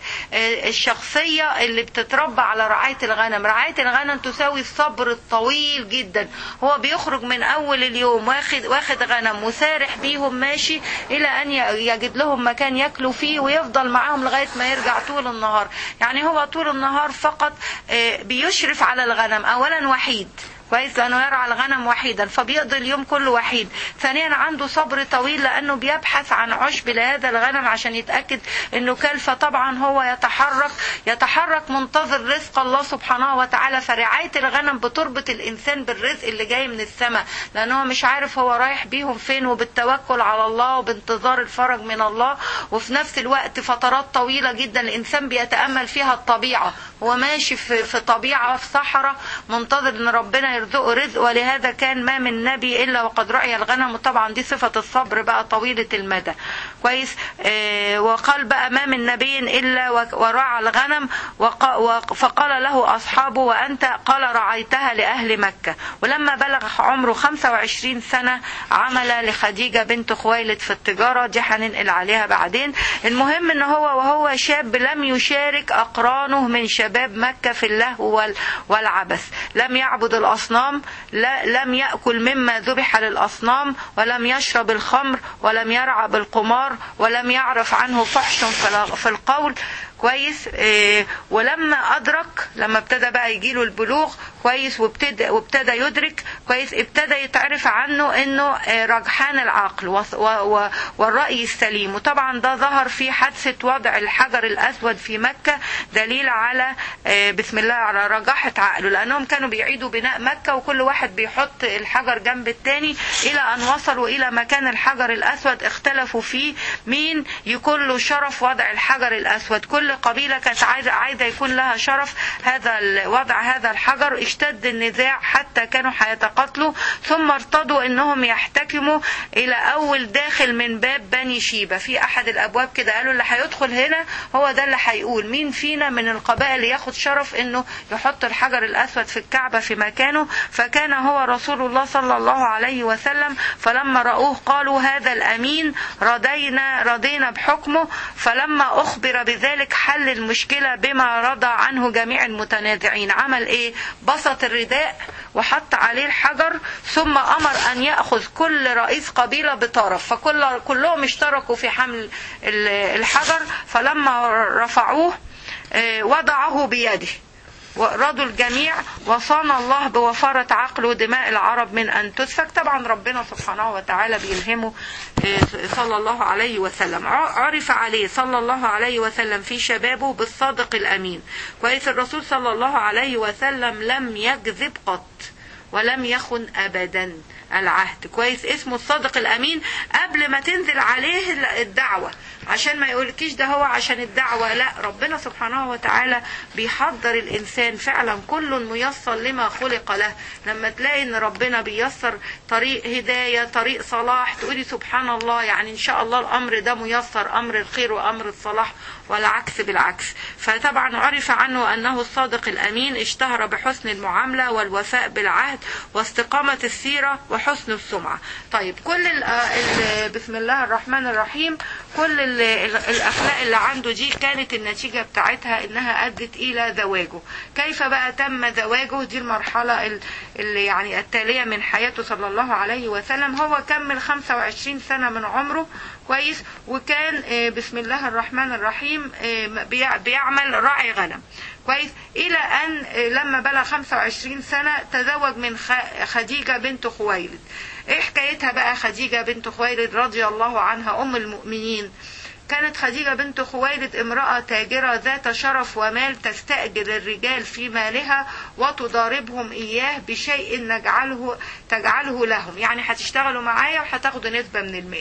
آه، الشخصية اللي بتتربى على رعاية الغنم رعاية الغنم تساوي الصبر الطويل جدا هو بيخرج من أول اليوم واخد, واخد غنم وسارح بيهم ماشي إلى أن ي- يجد لهم مكان ياكلوا فيه ويفضل معاهم لغاية ما يرجع طول النهار يعني هو طول النهار فقط آه، بيشرف على الغنم أولا وحيد كويس لانه يرعى الغنم وحيدا فبيقضي اليوم كله وحيد ثانيا عنده صبر طويل لانه بيبحث عن عشب لهذا الغنم عشان يتاكد انه كل فطبعا هو يتحرك يتحرك منتظر رزق الله سبحانه وتعالى فرعايه الغنم بتربط الانسان بالرزق اللي جاي من السماء لانه هو مش عارف هو رايح بيهم فين وبالتوكل على الله وبانتظار الفرج من الله وفي نفس الوقت فترات طويله جدا الانسان بيتامل فيها الطبيعه هو ماشي في, في طبيعه في صحراء منتظر ان ربنا يرزقه رزق ولهذا كان ما من نبي الا وقد رعي الغنم وطبعا دي صفه الصبر بقى طويله المدى كويس آه وقال بقى ما من نبي الا و- ورعى الغنم وق- وق- فقال له اصحابه وانت قال رعيتها لاهل مكه ولما بلغ عمره 25 سنه عمل لخديجه بنت خويلد في التجاره دي هننقل عليها بعدين المهم ان هو وهو شاب لم يشارك اقرانه من شباب مكه في اللهو وال- والعبث لم يعبد الاصنام لا لم ياكل مما ذبح للاصنام ولم يشرب الخمر ولم يرعى بالقمار ولم يعرف عنه فحش في ال- في القول كويس إيه ولما ادرك لما ابتدى بقى يجيله البلوغ كويس وابتدى وابتدى يدرك كويس ابتدى يتعرف عنه انه آه، رجحان العقل وص- و- و- والراي السليم وطبعا ده ظهر في حادثه وضع الحجر الاسود في مكه دليل على آه، بسم الله على رجاحه عقله لانهم كانوا بيعيدوا بناء مكه وكل واحد بيحط الحجر جنب التاني الى ان وصلوا الى مكان الحجر الاسود اختلفوا فيه مين يكون له شرف وضع الحجر الاسود كل قبيله كانت عايزه عايزه يكون لها شرف هذا ال- وضع هذا الحجر اشتد النزاع حتى كانوا هيتقاتلوا ثم ارتضوا انهم يحتكموا الى اول داخل من باب بني شيبه في احد الابواب كده قالوا اللي هيدخل هنا هو ده اللي هيقول مين فينا من القبائل اللي ياخد شرف انه يحط الحجر الاسود في الكعبه في مكانه فكان هو رسول الله صلى الله عليه وسلم فلما راوه قالوا هذا الامين رضينا رضينا بحكمه فلما اخبر بذلك حل المشكله بما رضى عنه جميع المتنازعين عمل ايه بسط الرداء وحط عليه الحجر ثم امر ان ياخذ كل رئيس قبيله بطرف فكل كلهم اشتركوا في حمل ال- الحجر فلما رفعوه آه، وضعه بيده ورضوا الجميع وصان الله بوفارة عقل ودماء العرب من أن تسفك طبعا ربنا سبحانه وتعالى بيلهمه آه، صلى الله عليه وسلم ع- عرف عليه صلى الله عليه وسلم في شبابه بالصادق الأمين كويس الرسول صلى الله عليه وسلم لم يكذب قط ولم يخن أبدا العهد كويس اسمه الصادق الأمين قبل ما تنزل عليه الدعوة عشان ما يقولكيش ده هو عشان الدعوة لا ربنا سبحانه وتعالى بيحضر الإنسان فعلا كل ميسر لما خلق له لما تلاقي إن ربنا بيسر طريق هداية طريق صلاح تقولي سبحان الله يعني إن شاء الله الأمر ده ميسر أمر الخير وأمر الصلاح والعكس بالعكس فطبعا عرف عنه أنه الصادق الأمين اشتهر بحسن المعاملة والوفاء بالعهد واستقامة السيرة وحسن السمعة طيب كل ال ال بسم الله الرحمن الرحيم كل ال ال الأخلاق اللي عنده دي كانت النتيجة بتاعتها إنها أدت إلى زواجه كيف بقى تم زواجه دي المرحلة ال- اللي يعني التالية من حياته صلى الله عليه وسلم هو كمل 25 سنة من عمره كويس وكان آه، بسم الله الرحمن الرحيم آه، بيع- بيعمل راعي غنم كويس الى ان آه، لما بلغ 25 سنه تزوج من خ- خديجه بنت خويلد ايه حكايتها بقى خديجه بنت خويلد رضي الله عنها ام المؤمنين كانت خديجة بنت خويلد امرأة تاجرة ذات شرف ومال تستأجر الرجال في مالها وتضاربهم إياه بشيء نجعله تجعله لهم يعني هتشتغلوا معايا وهتاخدوا نسبة من المال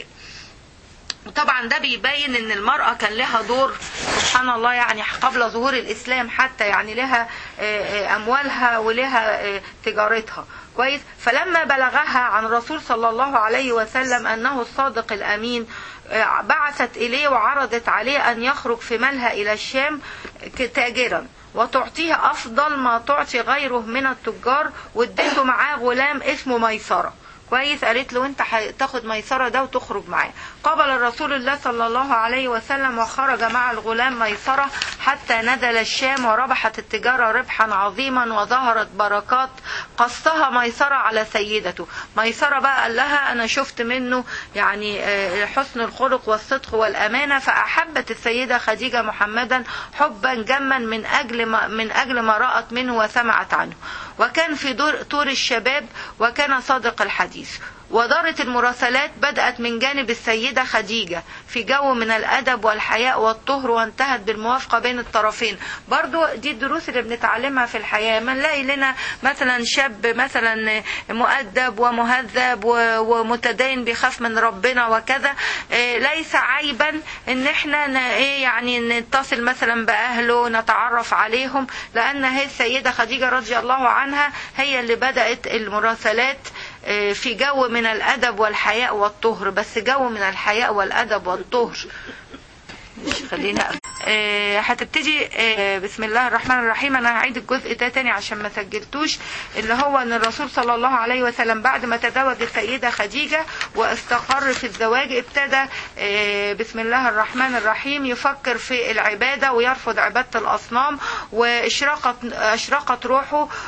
وطبعا ده بيبين ان المرأة كان لها دور سبحان الله يعني قبل ظهور الاسلام حتى يعني لها آه، آه، اموالها ولها آه، تجارتها كويس فلما بلغها عن رسول صلى الله عليه وسلم انه الصادق الامين آه، بعثت اليه وعرضت عليه ان يخرج في مالها الى الشام تاجرا وتعطيه افضل ما تعطي غيره من التجار واديته معاه غلام اسمه ميسره كويس قالت له انت هتاخد ميسره ده وتخرج معاه قبل الرسول الله صلى الله عليه وسلم وخرج مع الغلام ميسره حتى نزل الشام وربحت التجارة ربحا عظيما وظهرت بركات قصها ميسرة على سيدته ميسرة بقى قال لها أنا شفت منه يعني آه، حسن الخلق والصدق والأمانة فأحبت السيدة خديجة محمدا حبا جما من أجل ما من أجل ما رأت منه وسمعت عنه وكان في دور طور الشباب وكان صادق الحديث ودارت المراسلات بدأت من جانب السيدة خديجة في جو من الأدب والحياء والطهر وانتهت بالموافقة بين الطرفين برضو دي الدروس اللي بنتعلمها في الحياة ما نلاقي لنا مثلا شاب مثلا مؤدب ومهذب و- ومتدين بيخاف من ربنا وكذا إيه، ليس عيبا ان احنا ن- ايه يعني نتصل مثلا باهله نتعرف عليهم لان هي السيدة خديجة رضي الله عنها هي اللي بدأت المراسلات في جو من الأدب والحياء والطهر بس جو من الحياء والأدب والطهر مش خلينا آه، هتبتدي آه، بسم الله الرحمن الرحيم انا هعيد الجزء ده تاني عشان ما سجلتوش اللي هو ان الرسول صلى الله عليه وسلم بعد ما تزوج السيده خديجه واستقر في الزواج ابتدى آه، بسم الله الرحمن الرحيم يفكر في العباده ويرفض عباده الاصنام واشرقت اشرقت روحه آه،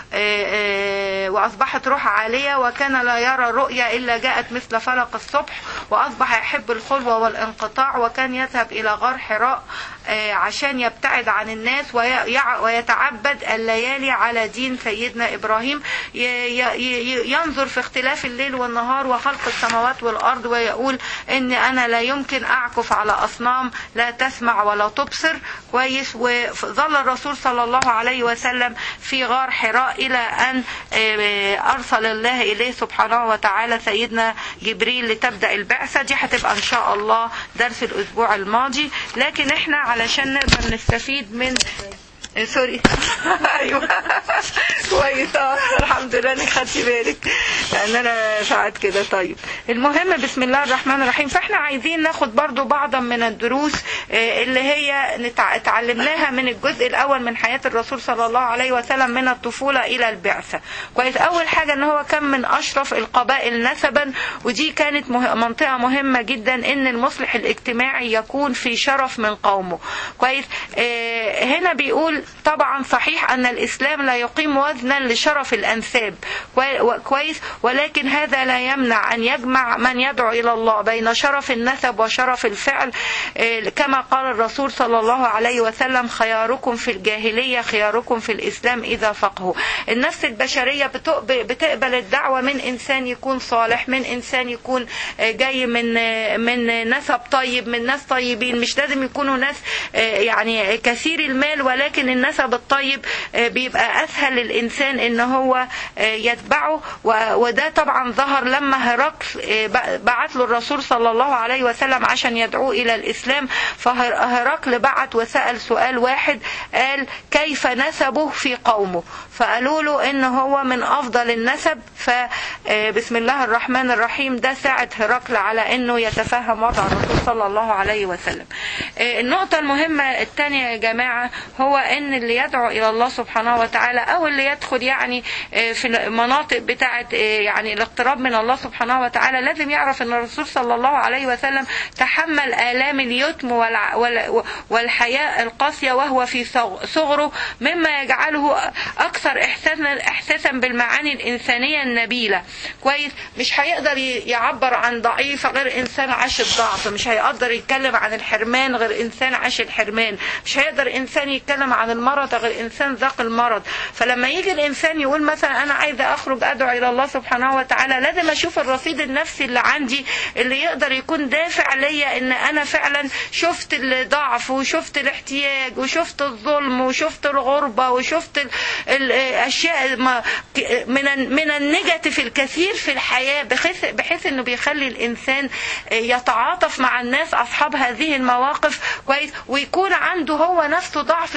آه، واصبحت روحه عاليه وكان لا يرى الرؤيا الا جاءت مثل فلق الصبح واصبح يحب الخلوه والانقطاع وكان يذهب الى غار حراء آه، عشان يبتعد عن الناس وي- يع- ويتعبد الليالي على دين سيدنا إبراهيم ي- ي- ي- ينظر في اختلاف الليل والنهار وخلق السماوات والأرض ويقول إن أنا لا يمكن أعكف على أصنام لا تسمع ولا تبصر كويس وظل الرسول صلى الله عليه وسلم في غار حراء إلى أن آه، أرسل الله إليه سبحانه وتعالى سيدنا جبريل لتبدأ البعثة دي هتبقى إن شاء الله درس الأسبوع الماضي لكن إحنا علشان نقدر نستفيد من إيه، سوري ايوه كويس اه الحمد لله انك خدتي بالك لان انا ساعات كده طيب المهم بسم الله الرحمن الرحيم فاحنا عايزين ناخد برضو بعضا من الدروس آه، اللي هي نتع- اتعلمناها من الجزء الاول من حياه الرسول صلى الله عليه وسلم من الطفوله الى البعثه كويس اول حاجه ان هو كان من اشرف القبائل نسبا ودي كانت مه- منطقه مهمه جدا ان المصلح الاجتماعي يكون في شرف من قومه كويس آه، هنا بيقول طبعا صحيح ان الاسلام لا يقيم وزنا لشرف الانساب كوي- و- كويس ولكن هذا لا يمنع ان يجمع من يدعو الى الله بين شرف النسب وشرف الفعل آه، كما قال الرسول صلى الله عليه وسلم خياركم في الجاهليه خياركم في الاسلام اذا فقهوا النفس البشريه بتقب- بتقبل الدعوه من انسان يكون صالح من انسان يكون آه، جاي من آه، من نسب طيب من ناس طيبين مش لازم يكونوا ناس آه، يعني كثير المال ولكن النسب الطيب آه، بيبقى اسهل للانسان ان هو آه، يتبعه و- وده طبعا ظهر لما هرقل آه، ب- بعت له الرسول صلى الله عليه وسلم عشان يدعوه الى الاسلام فهرقل بعت وسال سؤال واحد قال كيف نسبه في قومه فقالوا له ان هو من افضل النسب فبسم الله الرحمن الرحيم ده ساعد هرقل على انه يتفهم وضع الرسول صلى الله عليه وسلم آه، النقطة المهمة الثانية يا جماعة هو ان اللي يدعو الى الله سبحانه وتعالى او اللي يدخل يعني آه، في المناطق بتاعة آه، يعني الاقتراب من الله سبحانه وتعالى لازم يعرف ان الرسول صلى الله عليه وسلم تحمل آلام اليتم والع- وال- والحياة القاسية وهو في صغ- صغره مما يجعله اكثر احساسا احساسا بالمعاني الانسانية النبيلة كويس مش هيقدر ي- يعبر عن ضعيف غير انسان عاش الضعف مش هيقدر يتكلم عن الحرمان غير انسان عاش الحرمان مش هيقدر انسان يتكلم عن المرض غير انسان ذاق المرض فلما يجي الانسان يقول مثلا انا عايزه اخرج ادعو الى الله سبحانه وتعالى لازم اشوف الرصيد النفسي اللي عندي اللي يقدر يكون دافع ليا ان انا فعلا شفت الضعف وشفت الاحتياج وشفت الظلم وشفت الغربه وشفت ال- الاشياء ما- من ال- من النيجاتيف الكثير في الحياه بحيث بحيث انه بيخلي الانسان يتعاطف مع الناس اصحاب هذه المواقف كويس ويكون عنده هو نفسه ضعف في قلبه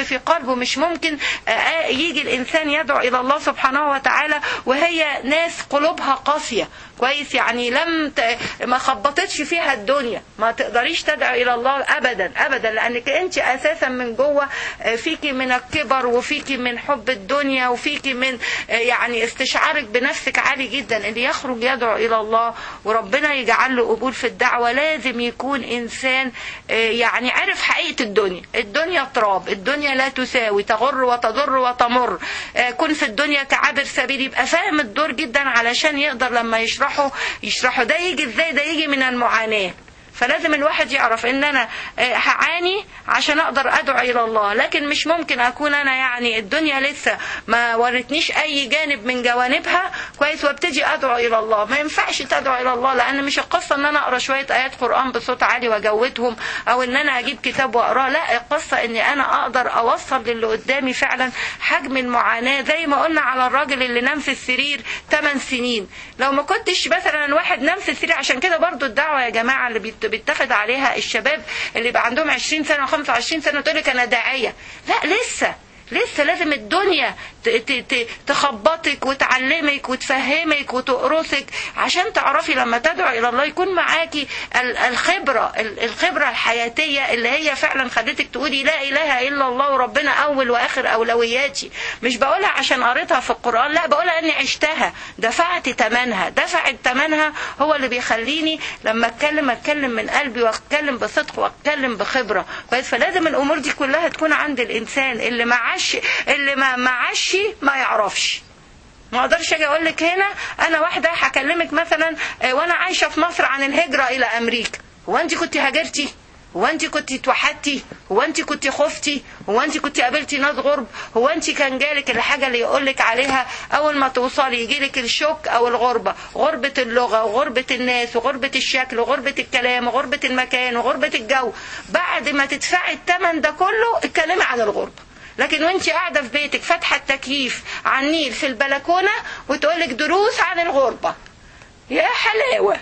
قلبه مش ممكن آه، يجي الانسان يدعو الى الله سبحانه وتعالى وهي ناس قلوبها قاسيه كويس يعني لم ت... ما خبطتش فيها الدنيا ما تقدريش تدعو الى الله ابدا ابدا لانك انت اساسا من جوه آه، فيكي من الكبر وفيكي من حب الدنيا وفيكي من آه، يعني استشعارك بنفسك عالي جدا اللي يخرج يدعو الى الله وربنا يجعل له قبول في الدعوه لازم يكون انسان آه، يعني عرف حقيقه الدنيا الدنيا تراب الدنيا لا تساوي تغر وتضر وتمر آه، كن في الدنيا كعابر سبيل يبقى فاهم الدور جدا علشان يقدر لما يشرحه يشرحه ده يجي ازاي ده يجي من المعاناه فلازم الواحد يعرف ان انا آه، هعاني عشان اقدر ادعو الى الله لكن مش ممكن اكون انا يعني الدنيا لسه ما ورتنيش اي جانب من جوانبها كويس وابتدي ادعو الى الله ما ينفعش تدعو الى الله لان مش القصه ان انا اقرا شويه ايات قران بصوت عالي واجودهم او ان انا اجيب كتاب واقراه لا القصه اني انا اقدر اوصل للي قدامي فعلا حجم المعاناه زي ما قلنا على الراجل اللي نام في السرير 8 سنين لو ما كنتش مثلا واحد نام في السرير عشان كده برضو الدعوه يا جماعه اللي بيت- بيتخذ عليها الشباب اللي يبقى عندهم 20 سنه و25 سنه تقول لك انا داعيه لا لسه لسه لازم الدنيا ت- ت- ت- تخبطك وتعلمك وتفهمك وتقرصك عشان تعرفي لما تدعو الى الله يكون معاكي ال- الخبره ال- الخبره الحياتيه اللي هي فعلا خلتك تقولي لا اله الا الله وربنا اول واخر اولوياتي مش بقولها عشان قريتها في القران لا بقولها اني عشتها دفعت ثمنها دفعت ثمنها هو اللي بيخليني لما اتكلم اتكلم من قلبي واتكلم بصدق واتكلم بخبره كويس فلازم الامور دي كلها تكون عند الانسان اللي معاش اللي ما معاش ما يعرفش ما اقدرش اجي اقول لك هنا انا واحده هكلمك مثلا آه، وانا عايشه في مصر عن الهجره الى امريكا هو انت كنت هاجرتي هو انت كنت اتوحدتي هو انت كنت خفتي هو انت كنت قابلتي ناس غرب هو انت كان جالك الحاجه اللي يقول لك عليها اول ما توصلي يجي لك الشوك او الغربه غربه اللغه وغربه الناس وغربه الشكل وغربه الكلام وغربه المكان وغربه الجو بعد ما تدفعي الثمن ده كله اتكلمي عن الغربه لكن وانت قاعده في بيتك فاتحه التكييف على النيل في البلكونه وتقول لك دروس عن الغربه يا حلاوه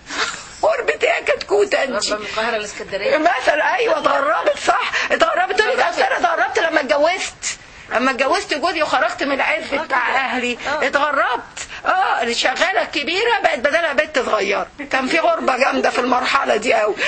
غربة ايه يا كتكوتة انت غربة من القاهرة لاسكندرية مثلا ايوه اتغربت صح اتغربت تقول لك اصل انا اتغربت لما اتجوزت لما اتجوزت جوزي وخرجت من العز بتاع اهلي آه. اتغربت اه الشغاله الكبيره بقت بدلها بنت صغيره كان في غربه جامده في المرحله دي قوي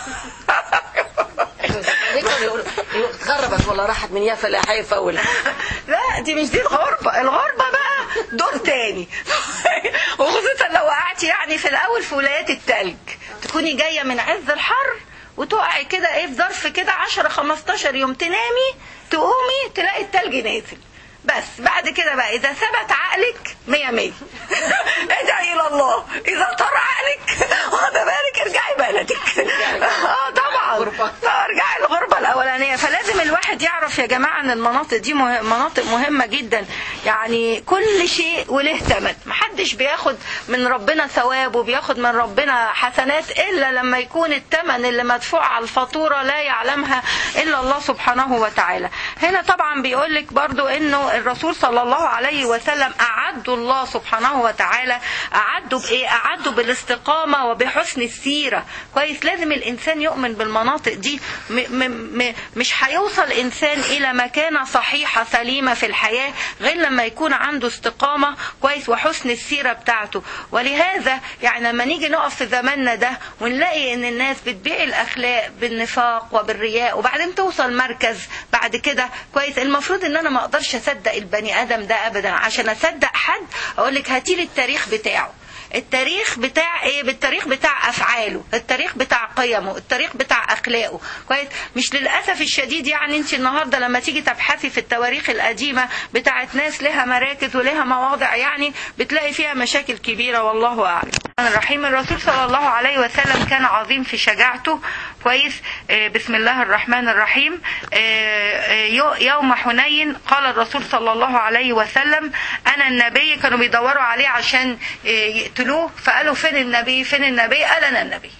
ليه كانوا يقولوا يقولوا اتغربت ولا راحت من يافا لحيفا ولا لا دي مش دي الغربة الغربة بقى دور تاني وخصوصا لو قعدتي يعني في الأول في ولايات التلج تكوني جاية من عز الحر وتقعي كده ايه في ظرف كده 10 15 يوم تنامي تقومي تلاقي التلج نازل بس بعد كده بقى اذا ثبت عقلك مية مية ادعي الى الله اذا طار عقلك واخده بالك ارجعي بلدك اه طبعا غربة. اه ارجعي الغربة الاولانية فلازم الواحد يعرف يا جماعة ان المناطق دي مه- مناطق مهمة جدا يعني كل شيء وله ثمن محدش بياخد من ربنا ثواب وبياخد من ربنا حسنات الا لما يكون الثمن اللي مدفوع على الفاتورة لا يعلمها الا الله سبحانه وتعالى هنا طبعا بيقول لك برضو انه الرسول صلى الله عليه وسلم اعدوا الله سبحانه وتعالى اعدوا بايه اعدوا بالاستقامة وبحسن السيرة كويس لازم الانسان يؤمن بالمناطق دي م م م مش هيوصل انسان الى مكانة صحيحة سليمة في الحياة غير لما يكون عنده استقامة كويس وحسن السيرة بتاعته ولهذا يعني لما نيجي نقف في زماننا ده ونلاقي ان الناس بتبيع الاخلاق بالنفاق وبالرياء وبعدين توصل مركز بعد كده كويس المفروض ان انا ما اقدرش اصدق البني ادم ده ابدا عشان اصدق حد اقول لك هاتي لي التاريخ بتاعه التاريخ بتاع ايه بالتاريخ بتاع افعاله التاريخ بتاع قيمه التاريخ بتاع اخلاقه كويس مش للاسف الشديد يعني انت النهارده لما تيجي تبحثي في التواريخ القديمه بتاعت ناس لها مراكز ولها مواضع يعني بتلاقي فيها مشاكل كبيره والله اعلم الرحيم الرسول صلى الله عليه وسلم كان عظيم في شجاعته كويس آه، بسم الله الرحمن الرحيم آه، آه، يو- يوم حنين قال الرسول صلى الله عليه وسلم انا النبي كانوا بيدوروا عليه عشان آه، يقتلوه فقالوا فين النبي فين النبي قال انا النبي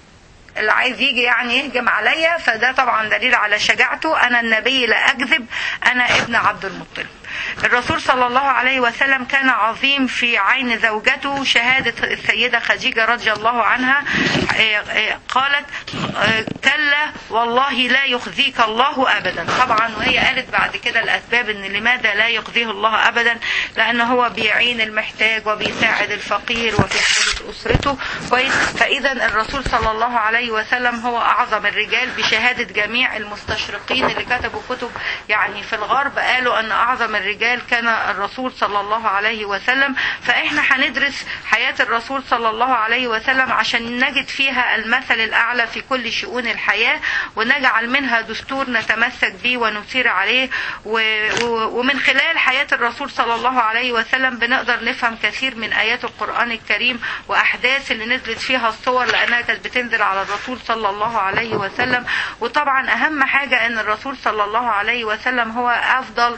اللي عايز يجي يعني يهجم عليا فده طبعا دليل على شجاعته انا النبي لا اكذب انا ابن عبد المطلب الرسول صلى الله عليه وسلم كان عظيم في عين زوجته شهادة السيدة خديجة رضي الله عنها قالت كلا والله لا يخزيك الله أبدا طبعا وهي قالت بعد كده الأسباب أن لماذا لا يخزيه الله أبدا لأن هو بيعين المحتاج وبيساعد الفقير وفي حاجة أسرته كويس فإذا الرسول صلى الله عليه وسلم هو أعظم الرجال بشهادة جميع المستشرقين اللي كتبوا كتب يعني في الغرب قالوا أن أعظم الرجال كان الرسول صلى الله عليه وسلم فإحنا هندرس حياة الرسول صلى الله عليه وسلم عشان نجد فيها المثل الأعلى في كل شؤون الحياة ونجعل منها دستور نتمسك به ونسير عليه ومن خلال حياة الرسول صلى الله عليه وسلم بنقدر نفهم كثير من آيات القرآن الكريم وأحداث اللي نزلت فيها الصور لأنها كانت بتنزل على الرسول صلى الله عليه وسلم وطبعا أهم حاجة أن الرسول صلى الله عليه وسلم هو أفضل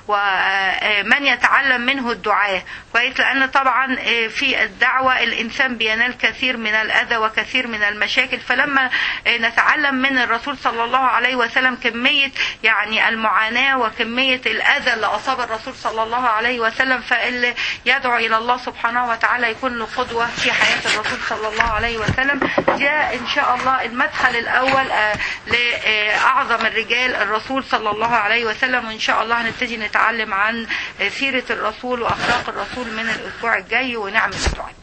ومن يتعلم منه الدعاء كويس لأن طبعا في الدعوة الإنسان بينال كثير من الأذى وكثير من المشاكل فلما نتعلم من الرسول صلى الله عليه وسلم كمية يعني المعاناة وكمية الأذى اللي أصاب الرسول صلى الله عليه وسلم فاللي يدعو إلى الله سبحانه وتعالى يكون له قدوة في حياة الرسول صلى الله عليه وسلم ده إن شاء الله المدخل الأول لأعظم الرجال الرسول صلى الله عليه وسلم وإن شاء الله هنبتدي نتعلم عن سيرة الرسول وأخلاق الرسول من الأسبوع الجاي ونعمل الدعاء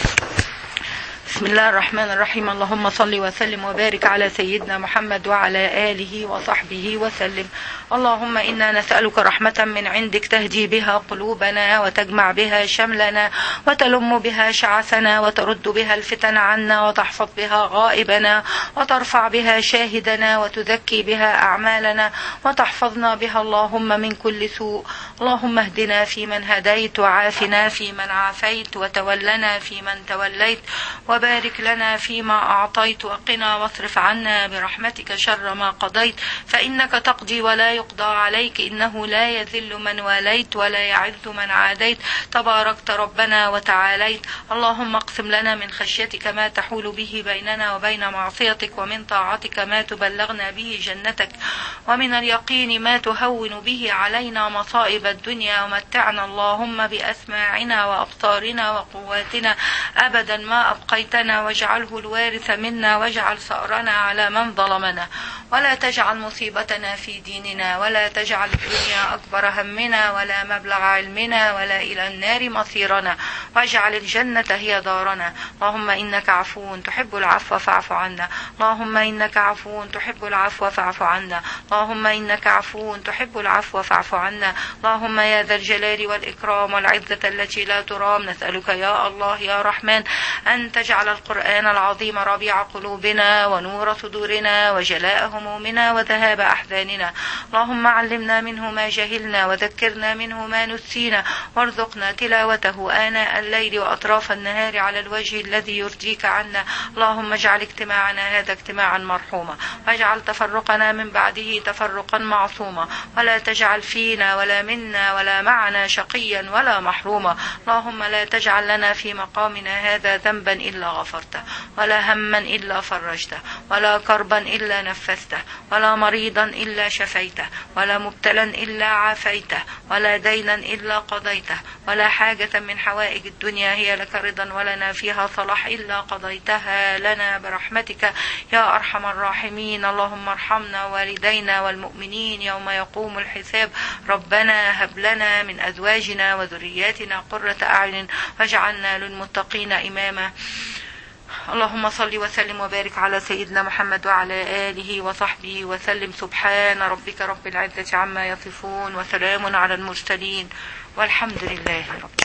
بسم الله الرحمن الرحيم اللهم صل وسلم وبارك على سيدنا محمد وعلى آله وصحبه وسلم اللهم إنا نسألك رحمة من عندك تهدي بها قلوبنا وتجمع بها شملنا وتلم بها شعثنا وترد بها الفتن عنا وتحفظ بها غائبنا وترفع بها شاهدنا وتزكي بها أعمالنا وتحفظنا بها اللهم من كل سوء اللهم اهدنا فيمن هديت وعافنا فيمن عافيت وتولنا فيمن توليت وبارك لنا فيما أعطيت وقنا واصرف عنا برحمتك شر ما قضيت فإنك تقضي ولا يقضى عليك إنه لا يذل من واليت ولا يعز من عاديت تباركت ربنا وتعاليت اللهم اقسم لنا من خشيتك ما تحول به بيننا وبين معصيتك ومن طاعتك ما تبلغنا به جنتك ومن اليقين ما تهون به علينا مصائب الدنيا ومتعنا اللهم بأسماعنا وأبصارنا وقواتنا أبدا ما أبقيتنا واجعله الوارث منا واجعل ثأرنا على من ظلمنا ولا تجعل مصيبتنا في ديننا ولا تجعل الدنيا أكبر همنا ولا مبلغ علمنا ولا إلى النار مصيرنا واجعل الجنة هي دارنا اللهم إنك عفو تحب العفو فاعف عنا اللهم إنك عفو تحب العفو فاعف عنا اللهم إنك عفو تحب العفو فاعف عنا اللهم يا ذا الجلال والإكرام والعزة التي لا ترام نسألك يا الله يا رحمن أن تجعل القرآن العظيم ربيع قلوبنا ونور صدورنا وجلاء همومنا وذهاب أحزاننا اللهم علمنا منه ما جهلنا وذكرنا منه ما نسينا وارزقنا تلاوته آناء الليل وأطراف النهار على الوجه الذي يرضيك عنا اللهم اجعل اجتماعنا هذا اجتماعا مرحوما واجعل تفرقنا من بعده تفرقا معصوما ولا تجعل فينا ولا منا ولا معنا شقيا ولا محروما اللهم لا تجعل لنا في مقامنا هذا ذنبا إلا غفرته ولا هما إلا فرجته ولا كربا إلا نفسته ولا مريضا إلا شفيته ولا مبتلا إلا عافيته ولا دينا إلا قضيته ولا حاجة من حوائج الدنيا هي لك رضا ولنا فيها صلاح إلا قضيتها لنا برحمتك يا أرحم الراحمين اللهم ارحمنا والدينا والمؤمنين يوم يقوم الحساب ربنا هب لنا من أزواجنا وذرياتنا قرة أعين واجعلنا للمتقين إماما اللهم صل وسلم وبارك على سيدنا محمد وعلى آله وصحبه وسلم سبحان ربك رب العزة عما يصفون وسلام على المرسلين والحمد لله رب